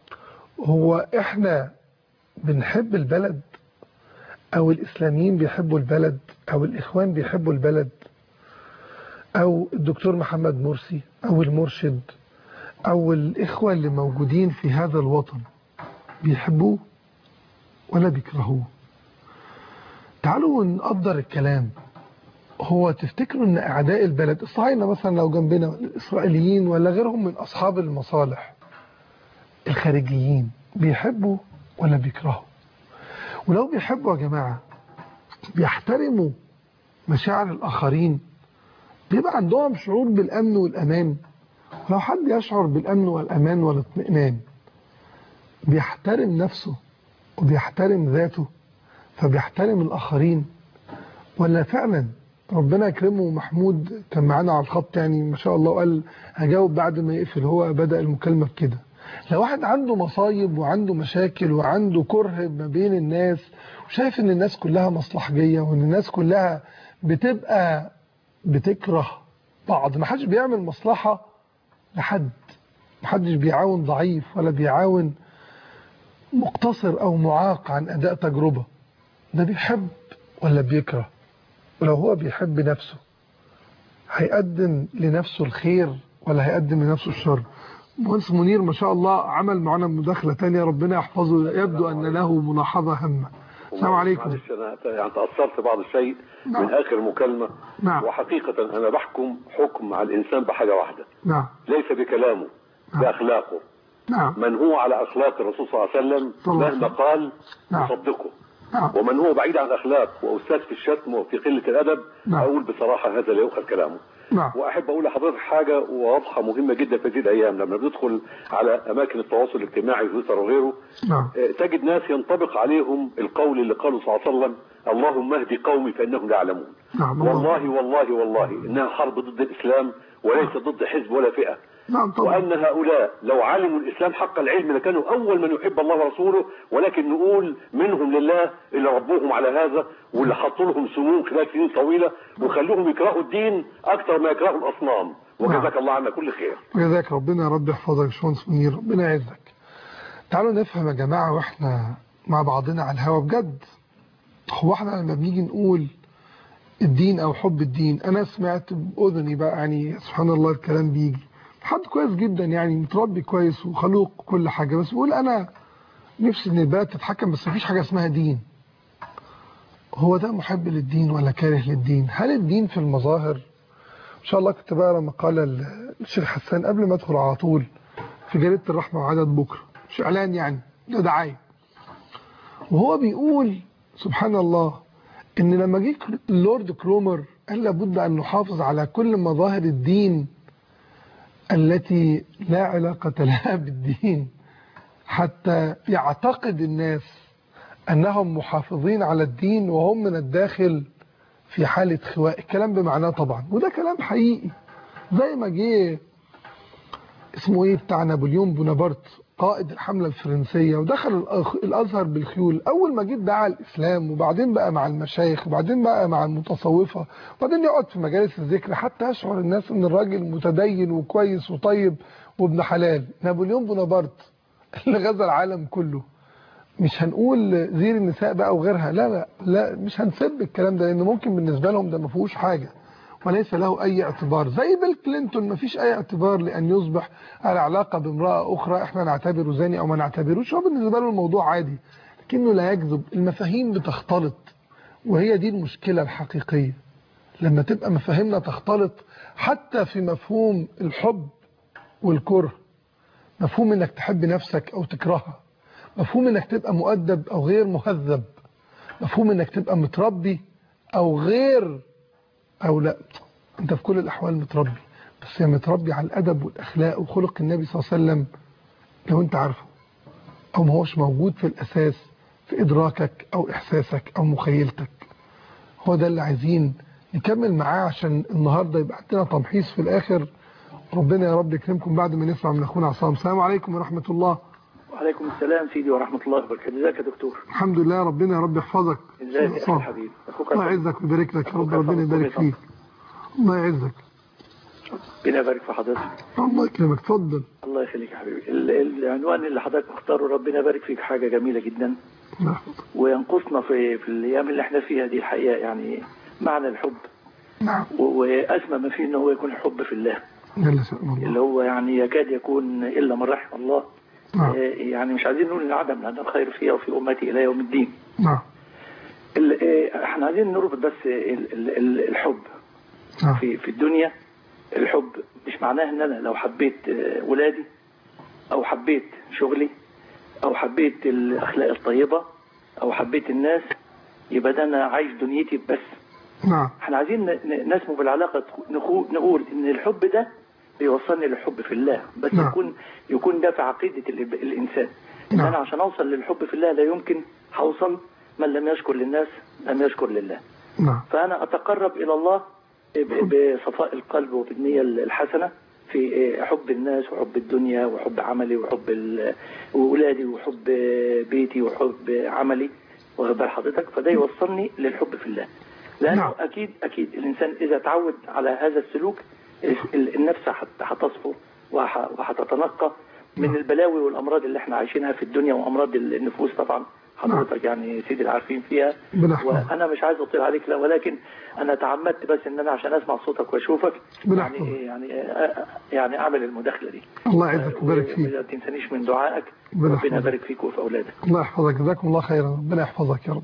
هو احنا بنحب البلد او الاسلاميين بيحبوا البلد او الاخوان بيحبوا البلد او الدكتور محمد مرسي او المرشد او الاخوة اللي موجودين في هذا الوطن بيحبوه ولا بيكرهوه تعالوا نقدر الكلام هو تفتكروا ان اعداء البلد الصهاينه مثلا لو جنبنا الاسرائيليين ولا غيرهم من اصحاب المصالح الخارجيين بيحبوا ولا بيكرهوا ولو بيحبوا يا جماعه بيحترموا مشاعر الاخرين بيبقى عندهم شعور بالامن والامان ولو حد يشعر بالامن والامان والاطمئنان بيحترم نفسه وبيحترم ذاته فبيحترم الاخرين ولا فعلا ربنا يكرمه محمود كان معانا على الخط يعني ما شاء الله قال هجاوب بعد ما يقفل هو بدأ المكالمة بكده لو واحد عنده مصايب وعنده مشاكل وعنده كره ما بين الناس وشايف ان الناس كلها مصلحجية وان الناس كلها بتبقى بتكره بعض ما حدش بيعمل مصلحة لحد ما حدش بيعاون ضعيف ولا بيعاون مقتصر او معاق عن اداء تجربة ده بيحب ولا بيكره ولو هو بيحب نفسه هيقدم لنفسه الخير ولا هيقدم لنفسه الشر مهندس منير ما شاء الله عمل معنا مداخلة تانية ربنا يحفظه يبدو أن له ملاحظة هامة السلام عليكم معلش انا يعني تاثرت بعض الشيء نعم. من اخر مكالمه نعم. وحقيقه انا بحكم حكم على الانسان بحاجه واحده نعم ليس بكلامه نعم. باخلاقه نعم من هو على اخلاق الرسول صلى الله عليه وسلم صلى الله عليه مهما وسلم. قال نعم. نصدقه نعم ومن هو بعيد عن الاخلاق واستاذ في الشتم وفي قله الادب نعم. اقول بصراحه هذا لا يؤخذ كلامه نعم واحب اقول لحضرتك حاجه واضحه مهمه جدا في هذه الايام لما بندخل على اماكن التواصل الاجتماعي تويتر وغيره نعم آه، تجد ناس ينطبق عليهم القول اللي قاله صلى الله عليه وسلم اللهم اهدي قومي فانهم لا يعلمون نعم الله. والله والله والله انها حرب ضد الاسلام وليس ضد حزب ولا فئه نعم طبعا وان هؤلاء لو علموا الاسلام حق العلم لكانوا اول من يحب الله ورسوله ولكن نقول منهم لله اللي ربوهم على هذا واللي حطوا لهم سموم خلال سنين طويله وخلوهم يكرهوا الدين اكثر ما يكرهوا الاصنام وجزاك الله عنا كل خير وجزاك ربنا يا رب يحفظك يا باشمهندس منير ربنا يعزك تعالوا نفهم يا جماعة واحنا مع بعضنا على الهوا بجد هو احنا لما بنيجي نقول الدين او حب الدين انا سمعت باذني بقى يعني سبحان الله الكلام بيجي حد كويس جدا يعني متربي كويس وخلوق كل حاجة بس بيقول انا نفسي ان البلد تتحكم بس مفيش حاجة اسمها دين هو ده محب للدين ولا كاره للدين هل الدين في المظاهر ان شاء الله كنت بقرا مقالة الشيخ حسان قبل ما ادخل على طول في جريدة الرحمة وعدد بكرة مش اعلان يعني ده دعاية وهو بيقول سبحان الله ان لما جه اللورد كرومر قال لابد ان نحافظ على كل مظاهر الدين التي لا علاقة لها بالدين حتى يعتقد الناس انهم محافظين على الدين وهم من الداخل في حالة خواء الكلام بمعناه طبعا وده كلام حقيقي زي ما جه اسمه ايه بتاع نابليون بونابرت قائد الحملة الفرنسية ودخل الأخ- الأزهر بالخيول أول ما جه دعا الإسلام وبعدين بقى مع المشايخ وبعدين بقى مع المتصوفة وبعدين يقعد في مجالس الذكر حتى يشعر الناس إن الراجل متدين وكويس وطيب وابن حلال نابليون بونابرت اللي غزا العالم كله مش هنقول زير النساء بقى وغيرها لا لا لا مش هنسب الكلام ده لان ممكن بالنسبه لهم ده ما فيهوش حاجه وليس له اي اعتبار زي بيل كلينتون ما فيش اي اعتبار لان يصبح على علاقه بامراه اخرى احنا نعتبره زاني او ما نعتبروش هو بالنسبه له الموضوع عادي لكنه لا يكذب المفاهيم بتختلط وهي دي المشكله الحقيقيه لما تبقى مفاهيمنا تختلط حتى في مفهوم الحب والكره مفهوم انك تحب نفسك او تكرهها مفهوم انك تبقى مؤدب او غير مهذب مفهوم انك تبقى متربي او غير او لا انت في كل الاحوال متربي بس يا متربي على الادب والاخلاق وخلق النبي صلى الله عليه وسلم لو انت عارفه او ما هوش موجود في الاساس في ادراكك او احساسك او مخيلتك هو ده اللي عايزين نكمل معاه عشان النهارده يبقى عندنا تمحيص في الاخر ربنا يا رب يكرمكم بعد ما نسمع من اخونا عصام السلام عليكم ورحمه الله وعليكم السلام سيدي ورحمة الله وبركاته ازيك يا دكتور الحمد لله ربنا يا رب يحفظك ازيك يا عصام. أخي الحبيب أخوك الله عصام. يعزك ويبارك لك يا رب أخوك ربنا عصام. يبارك أخوك فيك الله يعزك ربنا يبارك في حضرتك الله يكرمك اتفضل الله يخليك يا حبيبي ال- العنوان اللي حضرتك مختاره ربنا يبارك فيك حاجة جميلة جدا نعم. وينقصنا في في الأيام اللي احنا فيها دي الحقيقة يعني معنى الحب نعم و- وأسمى ما فيه إن هو يكون الحب في الله جل شأن اللي الله هو يعني يكاد يكون إلا من رحم الله نعم آه، يعني مش عايزين نقول العدم لأن الخير فيها وفي أمتي إلى يوم الدين نعم ال- آه، احنا عايزين نربط بس ال- ال- ال- الحب نعم في في الدنيا الحب مش معناه ان انا لو حبيت آه، ولادي او حبيت شغلي او حبيت الاخلاق الطيبه او حبيت الناس يبقى ده انا عايش دنيتي بس نعم احنا عايزين ن- ن- نسمو بالعلاقه نخو- نقول ان الحب ده بيوصلني للحب في الله بس نعم. يكون يكون ده في عقيده ال- الانسان ان نعم. انا عشان اوصل للحب في الله لا يمكن هوصل من لم يشكر للناس لم يشكر لله نعم فأنا أتقرب إلى الله ب- بصفاء القلب وبالنية الحسنة في حب الناس وحب الدنيا وحب عملي وحب ال- أولادي وحب بيتي وحب عملي واخد بال حضرتك فده يوصلني للحب في الله لأنه نعم. أكيد أكيد الإنسان إذا تعود على هذا السلوك ال- النفس هت- هتصفو وح- وهتتنقى من البلاوي والأمراض اللي احنا عايشينها في الدنيا وأمراض النفوس طبعا حضرتك يعني سيدي العارفين فيها ربنا يحفظك. وانا مش عايز اطيل عليك لا ولكن انا تعمدت بس ان انا عشان اسمع صوتك واشوفك ربنا يعني يحفظك. يعني يعني اعمل المداخله دي الله يعزك ويبارك و- فيك وما تنسانيش من دعائك ربنا ربنا يحفظك. يبارك فيك وفي اولادك الله يحفظك جزاكم الله خيرا ربنا يحفظك يا رب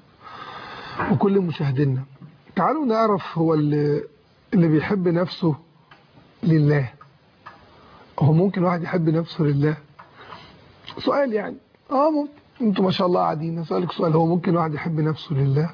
وكل مشاهدينا تعالوا نعرف هو اللي, اللي بيحب نفسه لله هو ممكن واحد يحب نفسه لله سؤال يعني اه ممكن انتوا ما شاء الله قاعدين اسالك سؤال هو ممكن واحد يحب نفسه لله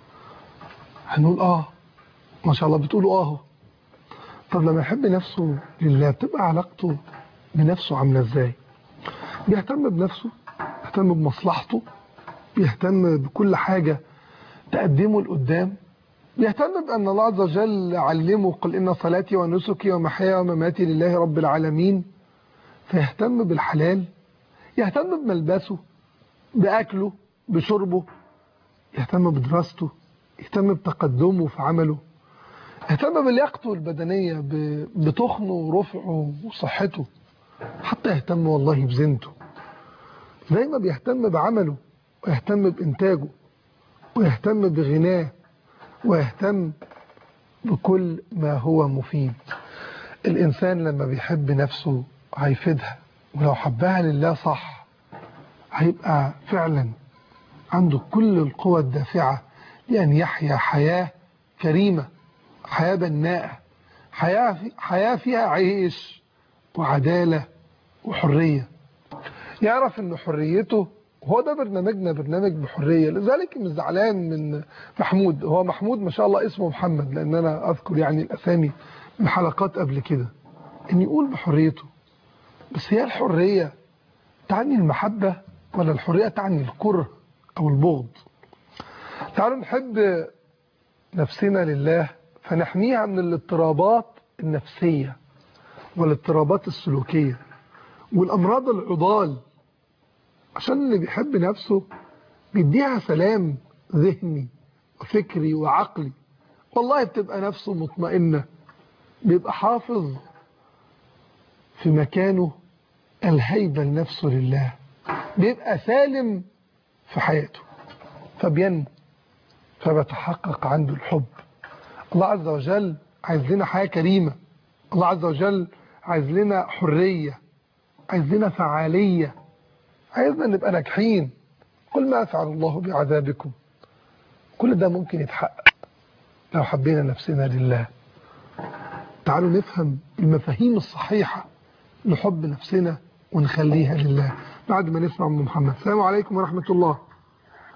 هنقول اه ما شاء الله بتقولوا اه طب لما يحب نفسه لله بتبقى علاقته بنفسه عامله ازاي بيهتم بنفسه بيهتم بمصلحته بيهتم بكل حاجة تقدمه لقدام بيهتم بأن الله عز وجل علمه قل إن صلاتي ونسكي ومحياي ومماتي لله رب العالمين فيهتم بالحلال يهتم بملبسه بأكله بشربه يهتم بدراسته يهتم بتقدمه في عمله يهتم بلياقته البدنية ب- بتخنه ورفعه وصحته حتى يهتم والله بزينته زي ما بيهتم بعمله ويهتم بإنتاجه ويهتم بغناه ويهتم بكل ما هو مفيد الإنسان لما بيحب نفسه هيفيدها ولو حبها لله صح هيبقى فعلا عنده كل القوى الدافعة لأن يحيا حياة كريمة حياة بناءة حياة, في حياة فيها عيش وعدالة وحرية يعرف ان حريته هو ده برنامجنا برنامج بحرية لذلك مش زعلان من محمود هو محمود ما شاء الله اسمه محمد لان انا اذكر يعني الاسامي من حلقات قبل كده ان يقول بحريته بس هي الحرية تعني المحبة ولا الحرية تعني الكره او البغض تعالوا نحب نفسنا لله فنحميها من الاضطرابات النفسية والاضطرابات السلوكية والأمراض العضال عشان اللي بيحب نفسه بيديها سلام ذهني وفكري وعقلي والله بتبقى نفسه مطمئنة بيبقى حافظ في مكانه الهيبة لنفسه لله بيبقى سالم في حياته فبينمو فبتحقق عنده الحب الله عز وجل عايز لنا حياة كريمة الله عز وجل عايز لنا حرية عايز لنا فعالية عايزنا نبقى ناجحين قل ما فعل الله بعذابكم كل ده ممكن يتحقق لو حبينا نفسنا لله تعالوا نفهم المفاهيم الصحيحة لحب نفسنا ونخليها لله بعد ما نسمع من محمد السلام عليكم ورحمة الله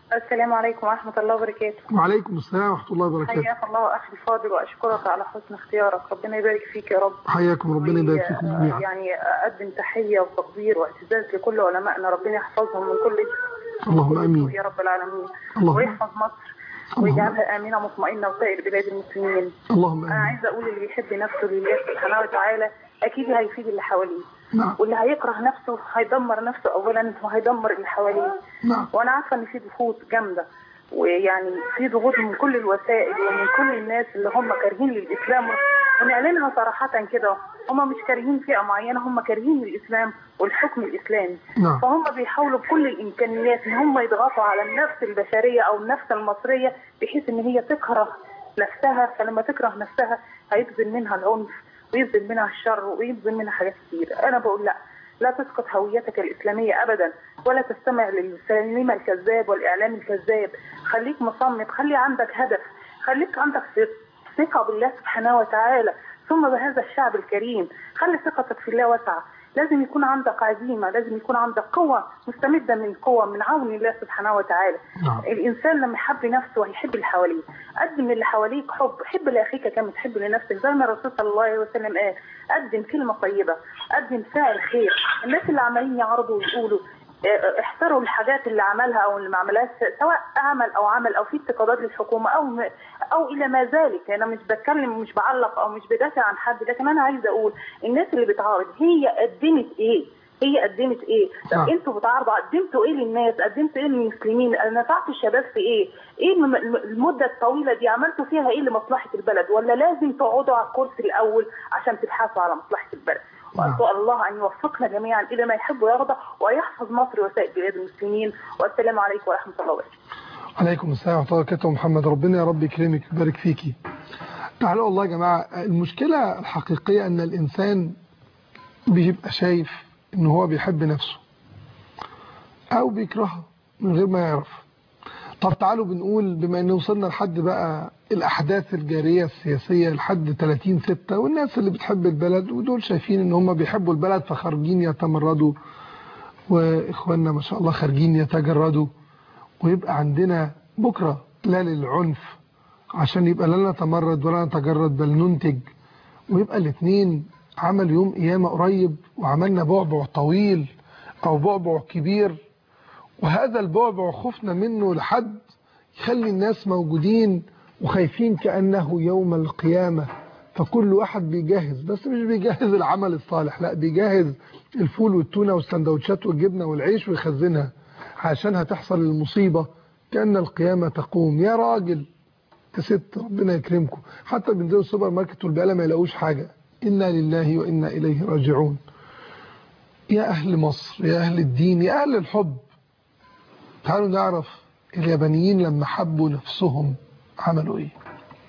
السلام عليكم ورحمة الله وبركاته وعليكم السلام ورحمة الله وبركاته حياك الله أخي الفاضل وأشكرك على حسن اختيارك ربنا يبارك فيك يا رب حياكم ربنا يبارك فيكم و- جميعا يعني أقدم تحية وتقدير واعتزاز لكل علمائنا ربنا يحفظهم من كل شر اللهم آمين يا رب العالمين اللهم ويحفظ مصر ويجعلها آمنة مطمئنة وسائر بلاد المسلمين اللهم أنا آمين عايزة أقول اللي بيحب نفسه لله سبحانه وتعالى أكيد هيفيد اللي حواليه نعم واللي هيكره نفسه هيدمر نفسه أولا وهيدمر اللي حواليه نعم وانا عارفه ان في ضغوط جامده ويعني في ضغوط من كل الوسائل ومن كل الناس اللي هم كارهين للاسلام ونعلنها صراحه كده هم مش كارهين فئه معينه هم كارهين للاسلام والحكم الاسلامي نعم فهم بيحاولوا بكل الامكانيات ان هم يضغطوا على النفس البشريه او النفس المصريه بحيث ان هي تكره نفسها فلما تكره نفسها هيبذل منها العنف ويبذل منها الشر ويبذل منها حاجات كتير انا بقول لا لا تسقط هويتك الإسلامية أبدا ولا تستمع للسينما الكذاب والإعلام الكذاب خليك مصمم خلي عندك هدف خليك عندك ثق- ثقة بالله سبحانه وتعالى ثم بهذا الشعب الكريم خلي ثقتك في الله واسعة لازم يكون عندك عزيمة لازم يكون عندك قوة مستمدة من قوة من عون الله سبحانه وتعالى نعم الانسان لما يحب نفسه هيحب اللي حواليه قدم للي حواليك حب حب لاخيك كما تحب لنفسك زي ما الرسول صلى الله عليه وسلم قال قدم كلمه طيبه قدم فاعل خير الناس اللي عمالين يعرضوا ويقولوا اه، احتروا الحاجات اللي عملها او اللي ما عملهاش سواء عمل او عمل او في انتقادات للحكومه او م- او الى ما ذلك انا مش بتكلم مش بعلق او مش بدافع عن حد لكن انا عايزه اقول الناس اللي بتعارض هي قدمت ايه هي قدمت ايه نعم. طب انتوا بتعارضوا قدمتوا ايه للناس قدمتوا ايه للمسلمين نفعتوا الشباب في ايه ايه الم- الم- المده الطويله دي عملتوا فيها ايه لمصلحه البلد ولا لازم تقعدوا على الكرسي الاول عشان تبحثوا على مصلحه البلد واسال الله ان يوفقنا جميعا الى ما يحب ويرضى ويحفظ مصر وسائر بلاد المسلمين والسلام عليكم ورحمه الله وبركاته عليكم السلام ورحمة الله وبركاته محمد ربنا يا رب يكرمك ويبارك فيكي تعالوا والله يا جماعة المشكلة الحقيقية أن الإنسان بيبقى شايف أن هو بيحب نفسه أو بيكرهها من غير ما يعرف طب تعالوا بنقول بما أن وصلنا لحد بقى الأحداث الجارية السياسية لحد 30 ستة والناس اللي بتحب البلد ودول شايفين أن هم بيحبوا البلد فخارجين يتمردوا وإخواننا ما شاء الله خارجين يتجردوا ويبقى عندنا بكرة لا للعنف عشان يبقى لا نتمرد ولا نتجرد بل ننتج ويبقى الاثنين عمل يوم قيامة قريب وعملنا بعبع طويل أو بعبع كبير وهذا البعبع خفنا منه لحد يخلي الناس موجودين وخايفين كأنه يوم القيامة فكل واحد بيجهز بس مش بيجهز العمل الصالح لا بيجهز الفول والتونة والسندوتشات والجبنة والعيش ويخزنها عشان هتحصل المصيبة كأن القيامة تقوم يا راجل يا ست ربنا يكرمكم حتى بينزلوا السوبر ماركت والبقالة ما يلاقوش حاجة إنا لله وإنا إليه راجعون يا أهل مصر يا أهل الدين يا أهل الحب تعالوا نعرف اليابانيين لما حبوا نفسهم عملوا إيه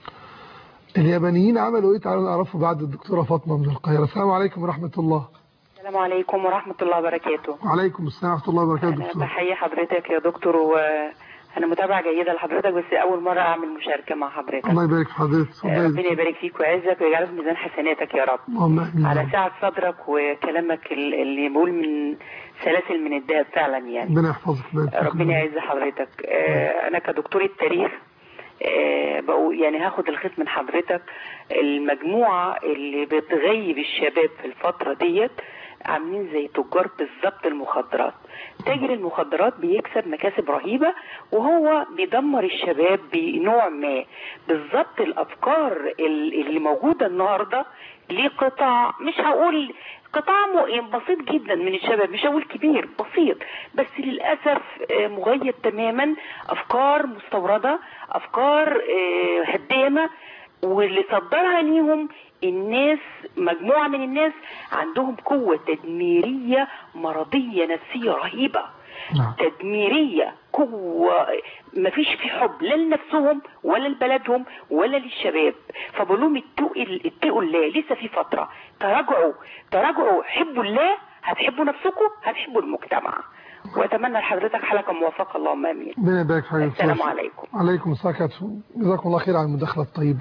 اليابانيين عملوا إيه تعالوا نعرفه بعد الدكتورة فاطمة من القاهرة السلام عليكم ورحمة الله السلام عليكم ورحمة الله وبركاته وعليكم السلام ورحمة الله وبركاته أنا دكتور بحيي حضرتك يا دكتور وأنا متابعة جيدة لحضرتك بس أول مرة أعمل مشاركة مع حضرتك الله يبارك في حضرتك آه، اتفضلي. ربنا يبارك فيك ويعزك ويجعله في ميزان حسناتك يا رب اللهم امين على سعة صدرك وكلامك ال- اللي بقول من سلاسل من الذهب فعلا يعني ربنا يحفظك ويبارك فيك. ربنا يعز حضرتك آه، انا كدكتورة تاريخ آه، بقول يعني هاخد الخيط من حضرتك المجموعة اللي بتغيب الشباب في الفترة ديت عاملين زي تجار بالظبط المخدرات تاجر المخدرات بيكسب مكاسب رهيبة وهو بيدمر الشباب بنوع ما بالظبط الأفكار ال- اللي موجودة النهاردة لقطاع مش هقول قطاع م- بسيط جدا من الشباب مش هقول كبير بسيط بس للأسف آه، مغيب تماما أفكار مستوردة أفكار آه، هدامة واللي صدرها ليهم الناس مجموعة من الناس عندهم قوة تدميرية مرضية نفسية رهيبة نعم. تدميرية قوة مفيش في حب لا لنفسهم ولا لبلدهم ولا للشباب فبقول لهم اتقوا اتقوا الله لسه في فترة تراجعوا تراجعوا حبوا الله هتحبوا نفسكم هتحبوا المجتمع واتمنى لحضرتك حلقة موفقة اللهم امين ربنا يبارك في حضرتك السلام عليكم عليكم السلام ورحمة جزاكم الله خير على المداخلة الطيبة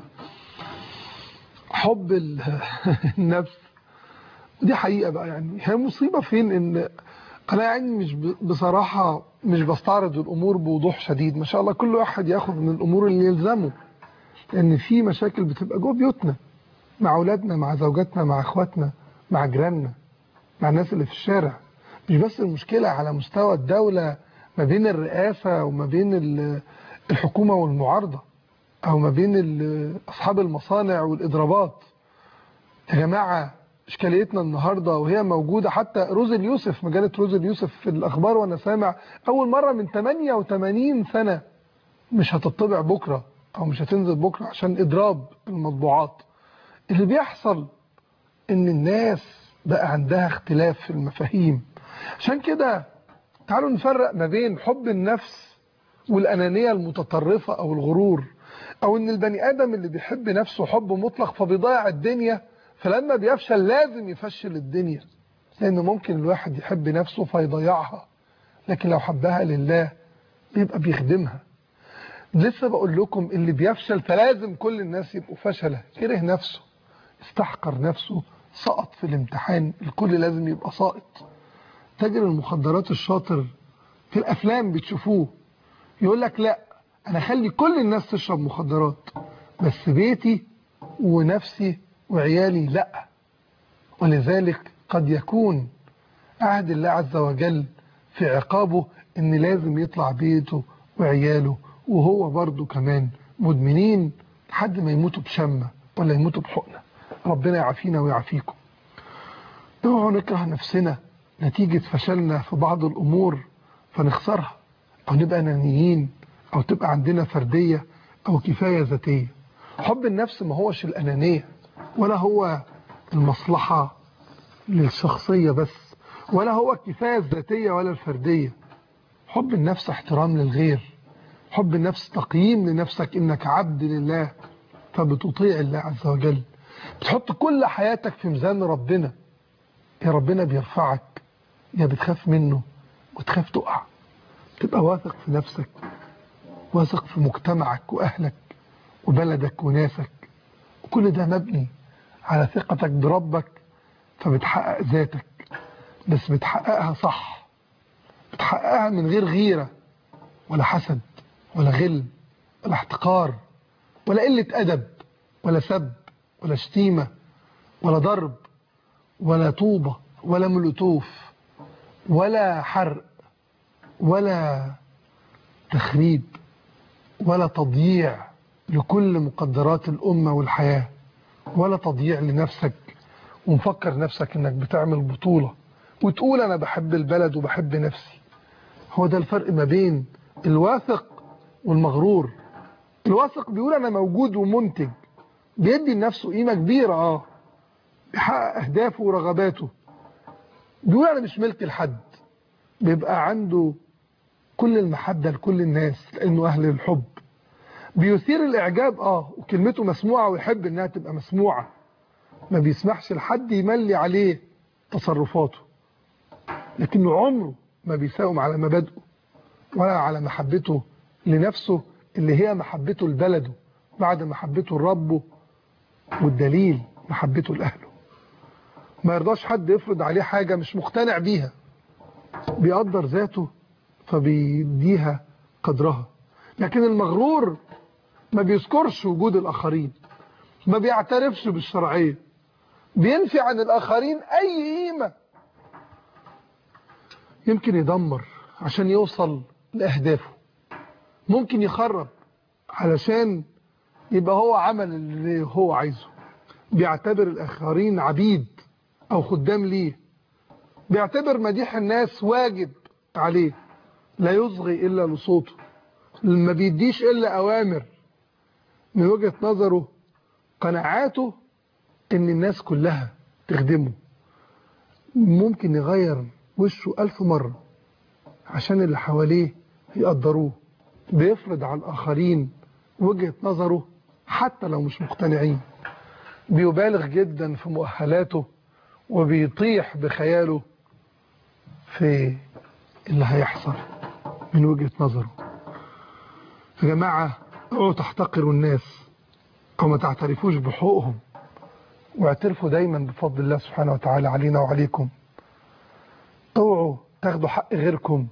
حب ال- النفس دي حقيقة بقى يعني هي مصيبة فين ان انا يعني مش ب- بصراحة مش بستعرض الأمور بوضوح شديد ما شاء الله كل واحد ياخد من الأمور اللي يلزمه لأن في مشاكل بتبقى جوه بيوتنا مع أولادنا مع زوجاتنا مع أخواتنا مع جيراننا مع الناس اللي في الشارع مش بس المشكلة على مستوى الدولة ما بين الرئاسة وما بين ال- الحكومة والمعارضة أو ما بين ال- أصحاب المصانع والإضرابات يا جماعة إشكاليتنا النهاردة وهي موجودة حتى روز اليوسف مجلة روز اليوسف في الأخبار وأنا سامع أول مرة من 88 سنة مش هتطبع بكرة أو مش هتنزل بكرة عشان إضراب المطبوعات اللي بيحصل إن الناس بقى عندها اختلاف في المفاهيم عشان كده تعالوا نفرق ما بين حب النفس والأنانية المتطرفة أو الغرور أو إن البني آدم اللي بيحب نفسه حب مطلق فبيضيع الدنيا فلما بيفشل لازم يفشل الدنيا لأن ممكن الواحد يحب نفسه فيضيعها لكن لو حبها لله بيبقى بيخدمها لسه بقول لكم اللي بيفشل فلازم كل الناس يبقوا فشلة كره نفسه استحقر نفسه سقط في الامتحان الكل لازم يبقى ساقط تاجر المخدرات الشاطر في الافلام بتشوفوه يقول لك لا انا اخلي كل الناس تشرب مخدرات بس بيتي ونفسي وعيالي لا ولذلك قد يكون عهد الله عز وجل في عقابه ان لازم يطلع بيته وعياله وهو برضه كمان مدمنين لحد ما يموتوا بشمة ولا يموتوا بحقنة ربنا يعافينا ويعافيكم اوعوا نكره نفسنا نتيجة فشلنا في بعض الأمور فنخسرها أو نبقى أنانيين أو تبقى عندنا فردية أو كفاية ذاتية حب النفس ما هوش الأنانية ولا هو المصلحة للشخصية بس ولا هو الكفاية الذاتية ولا الفردية حب النفس احترام للغير حب النفس تقييم لنفسك انك عبد لله فبتطيع الله عز وجل بتحط كل حياتك في ميزان ربنا يا ربنا بيرفعك يا بتخاف منه وتخاف تقع تبقى واثق في نفسك واثق في مجتمعك وأهلك وبلدك وناسك وكل ده مبني على ثقتك بربك فبتحقق ذاتك بس بتحققها صح بتحققها من غير غيرة ولا حسد ولا غل ولا احتقار ولا قلة أدب ولا سب ولا شتيمة ولا ضرب ولا طوبة ولا ملوتوف ولا حرق ولا تخريب ولا تضييع لكل مقدرات الأمة والحياة ولا تضييع لنفسك ومفكر نفسك انك بتعمل بطولة وتقول انا بحب البلد وبحب نفسي هو ده الفرق ما بين الواثق والمغرور الواثق بيقول انا موجود ومنتج بيدي لنفسه قيمة كبيرة اه بيحقق اهدافه ورغباته بيقول انا مش ملك لحد بيبقى عنده كل المحبة لكل الناس لانه اهل الحب بيثير الاعجاب اه وكلمته مسموعة ويحب انها تبقى مسموعة ما بيسمحش لحد يملي عليه تصرفاته لكنه عمره ما بيساوم على مبادئه ولا على محبته لنفسه اللي هي محبته لبلده بعد محبته لربه والدليل محبته لأهله ما يرضاش حد يفرض عليه حاجة مش مقتنع بيها بيقدر ذاته فبيديها قدرها لكن المغرور ما بيذكرش وجود الآخرين ما بيعترفش بالشرعية بينفي عن الآخرين أي قيمة يمكن يدمر عشان يوصل لأهدافه ممكن يخرب علشان يبقى هو عمل اللي هو عايزه بيعتبر الآخرين عبيد أو خدام ليه بيعتبر مديح الناس واجب عليه لا يصغي إلا لصوته ما بيديش إلا أوامر من وجهة نظره قناعاته ان الناس كلها تخدمه ممكن يغير وشه ألف مرة عشان اللي حواليه يقدروه بيفرض على الآخرين وجهة نظره حتى لو مش مقتنعين بيبالغ جدا في مؤهلاته وبيطيح بخياله في اللي هيحصل من وجهة نظره يا جماعة اوعوا تحتقروا الناس او ما تعترفوش بحقوقهم واعترفوا دايما بفضل الله سبحانه وتعالى علينا وعليكم اوعوا تاخدوا حق غيركم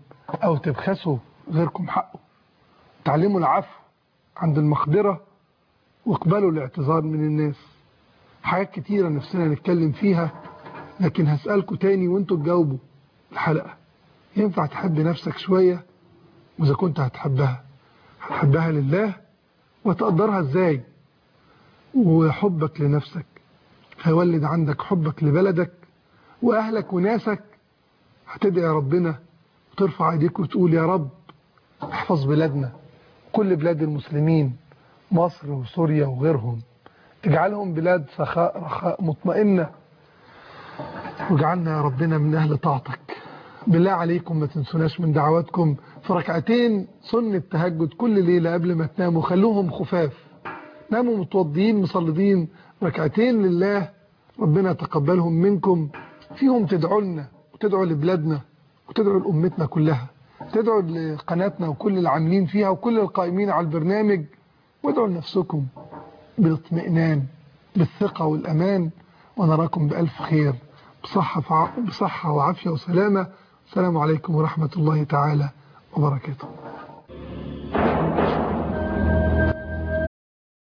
أو تبخسوا غيركم حقه تعلموا العفو عند المقدرة واقبلوا الاعتذار من الناس حاجات كتيرة نفسنا نتكلم فيها لكن هسألكوا تاني وانتوا تجاوبوا الحلقة ينفع تحب نفسك شوية وإذا كنت هتحبها هتحبها لله وتقدرها ازاي وحبك لنفسك هيولد عندك حبك لبلدك وأهلك وناسك هتدعي ربنا وترفع ايديك وتقول يا رب احفظ بلادنا كل بلاد المسلمين مصر وسوريا وغيرهم اجعلهم بلاد سخاء رخاء مطمئنة واجعلنا يا ربنا من أهل طاعتك بالله عليكم ما تنسوناش من دعواتكم في ركعتين سنة تهجد كل ليلة قبل ما تناموا خلوهم خفاف ناموا متوضيين مصلدين ركعتين لله ربنا يتقبلهم منكم فيهم تدعوا لنا وتدعوا لبلادنا وتدعوا لأمتنا كلها تدعوا لقناتنا وكل العاملين فيها وكل القائمين على البرنامج وادعوا لنفسكم بالاطمئنان بالثقة والأمان ونراكم بألف خير بصحة, بصحة وعافية وسلامة السلام عليكم ورحمة الله تعالى وبركاته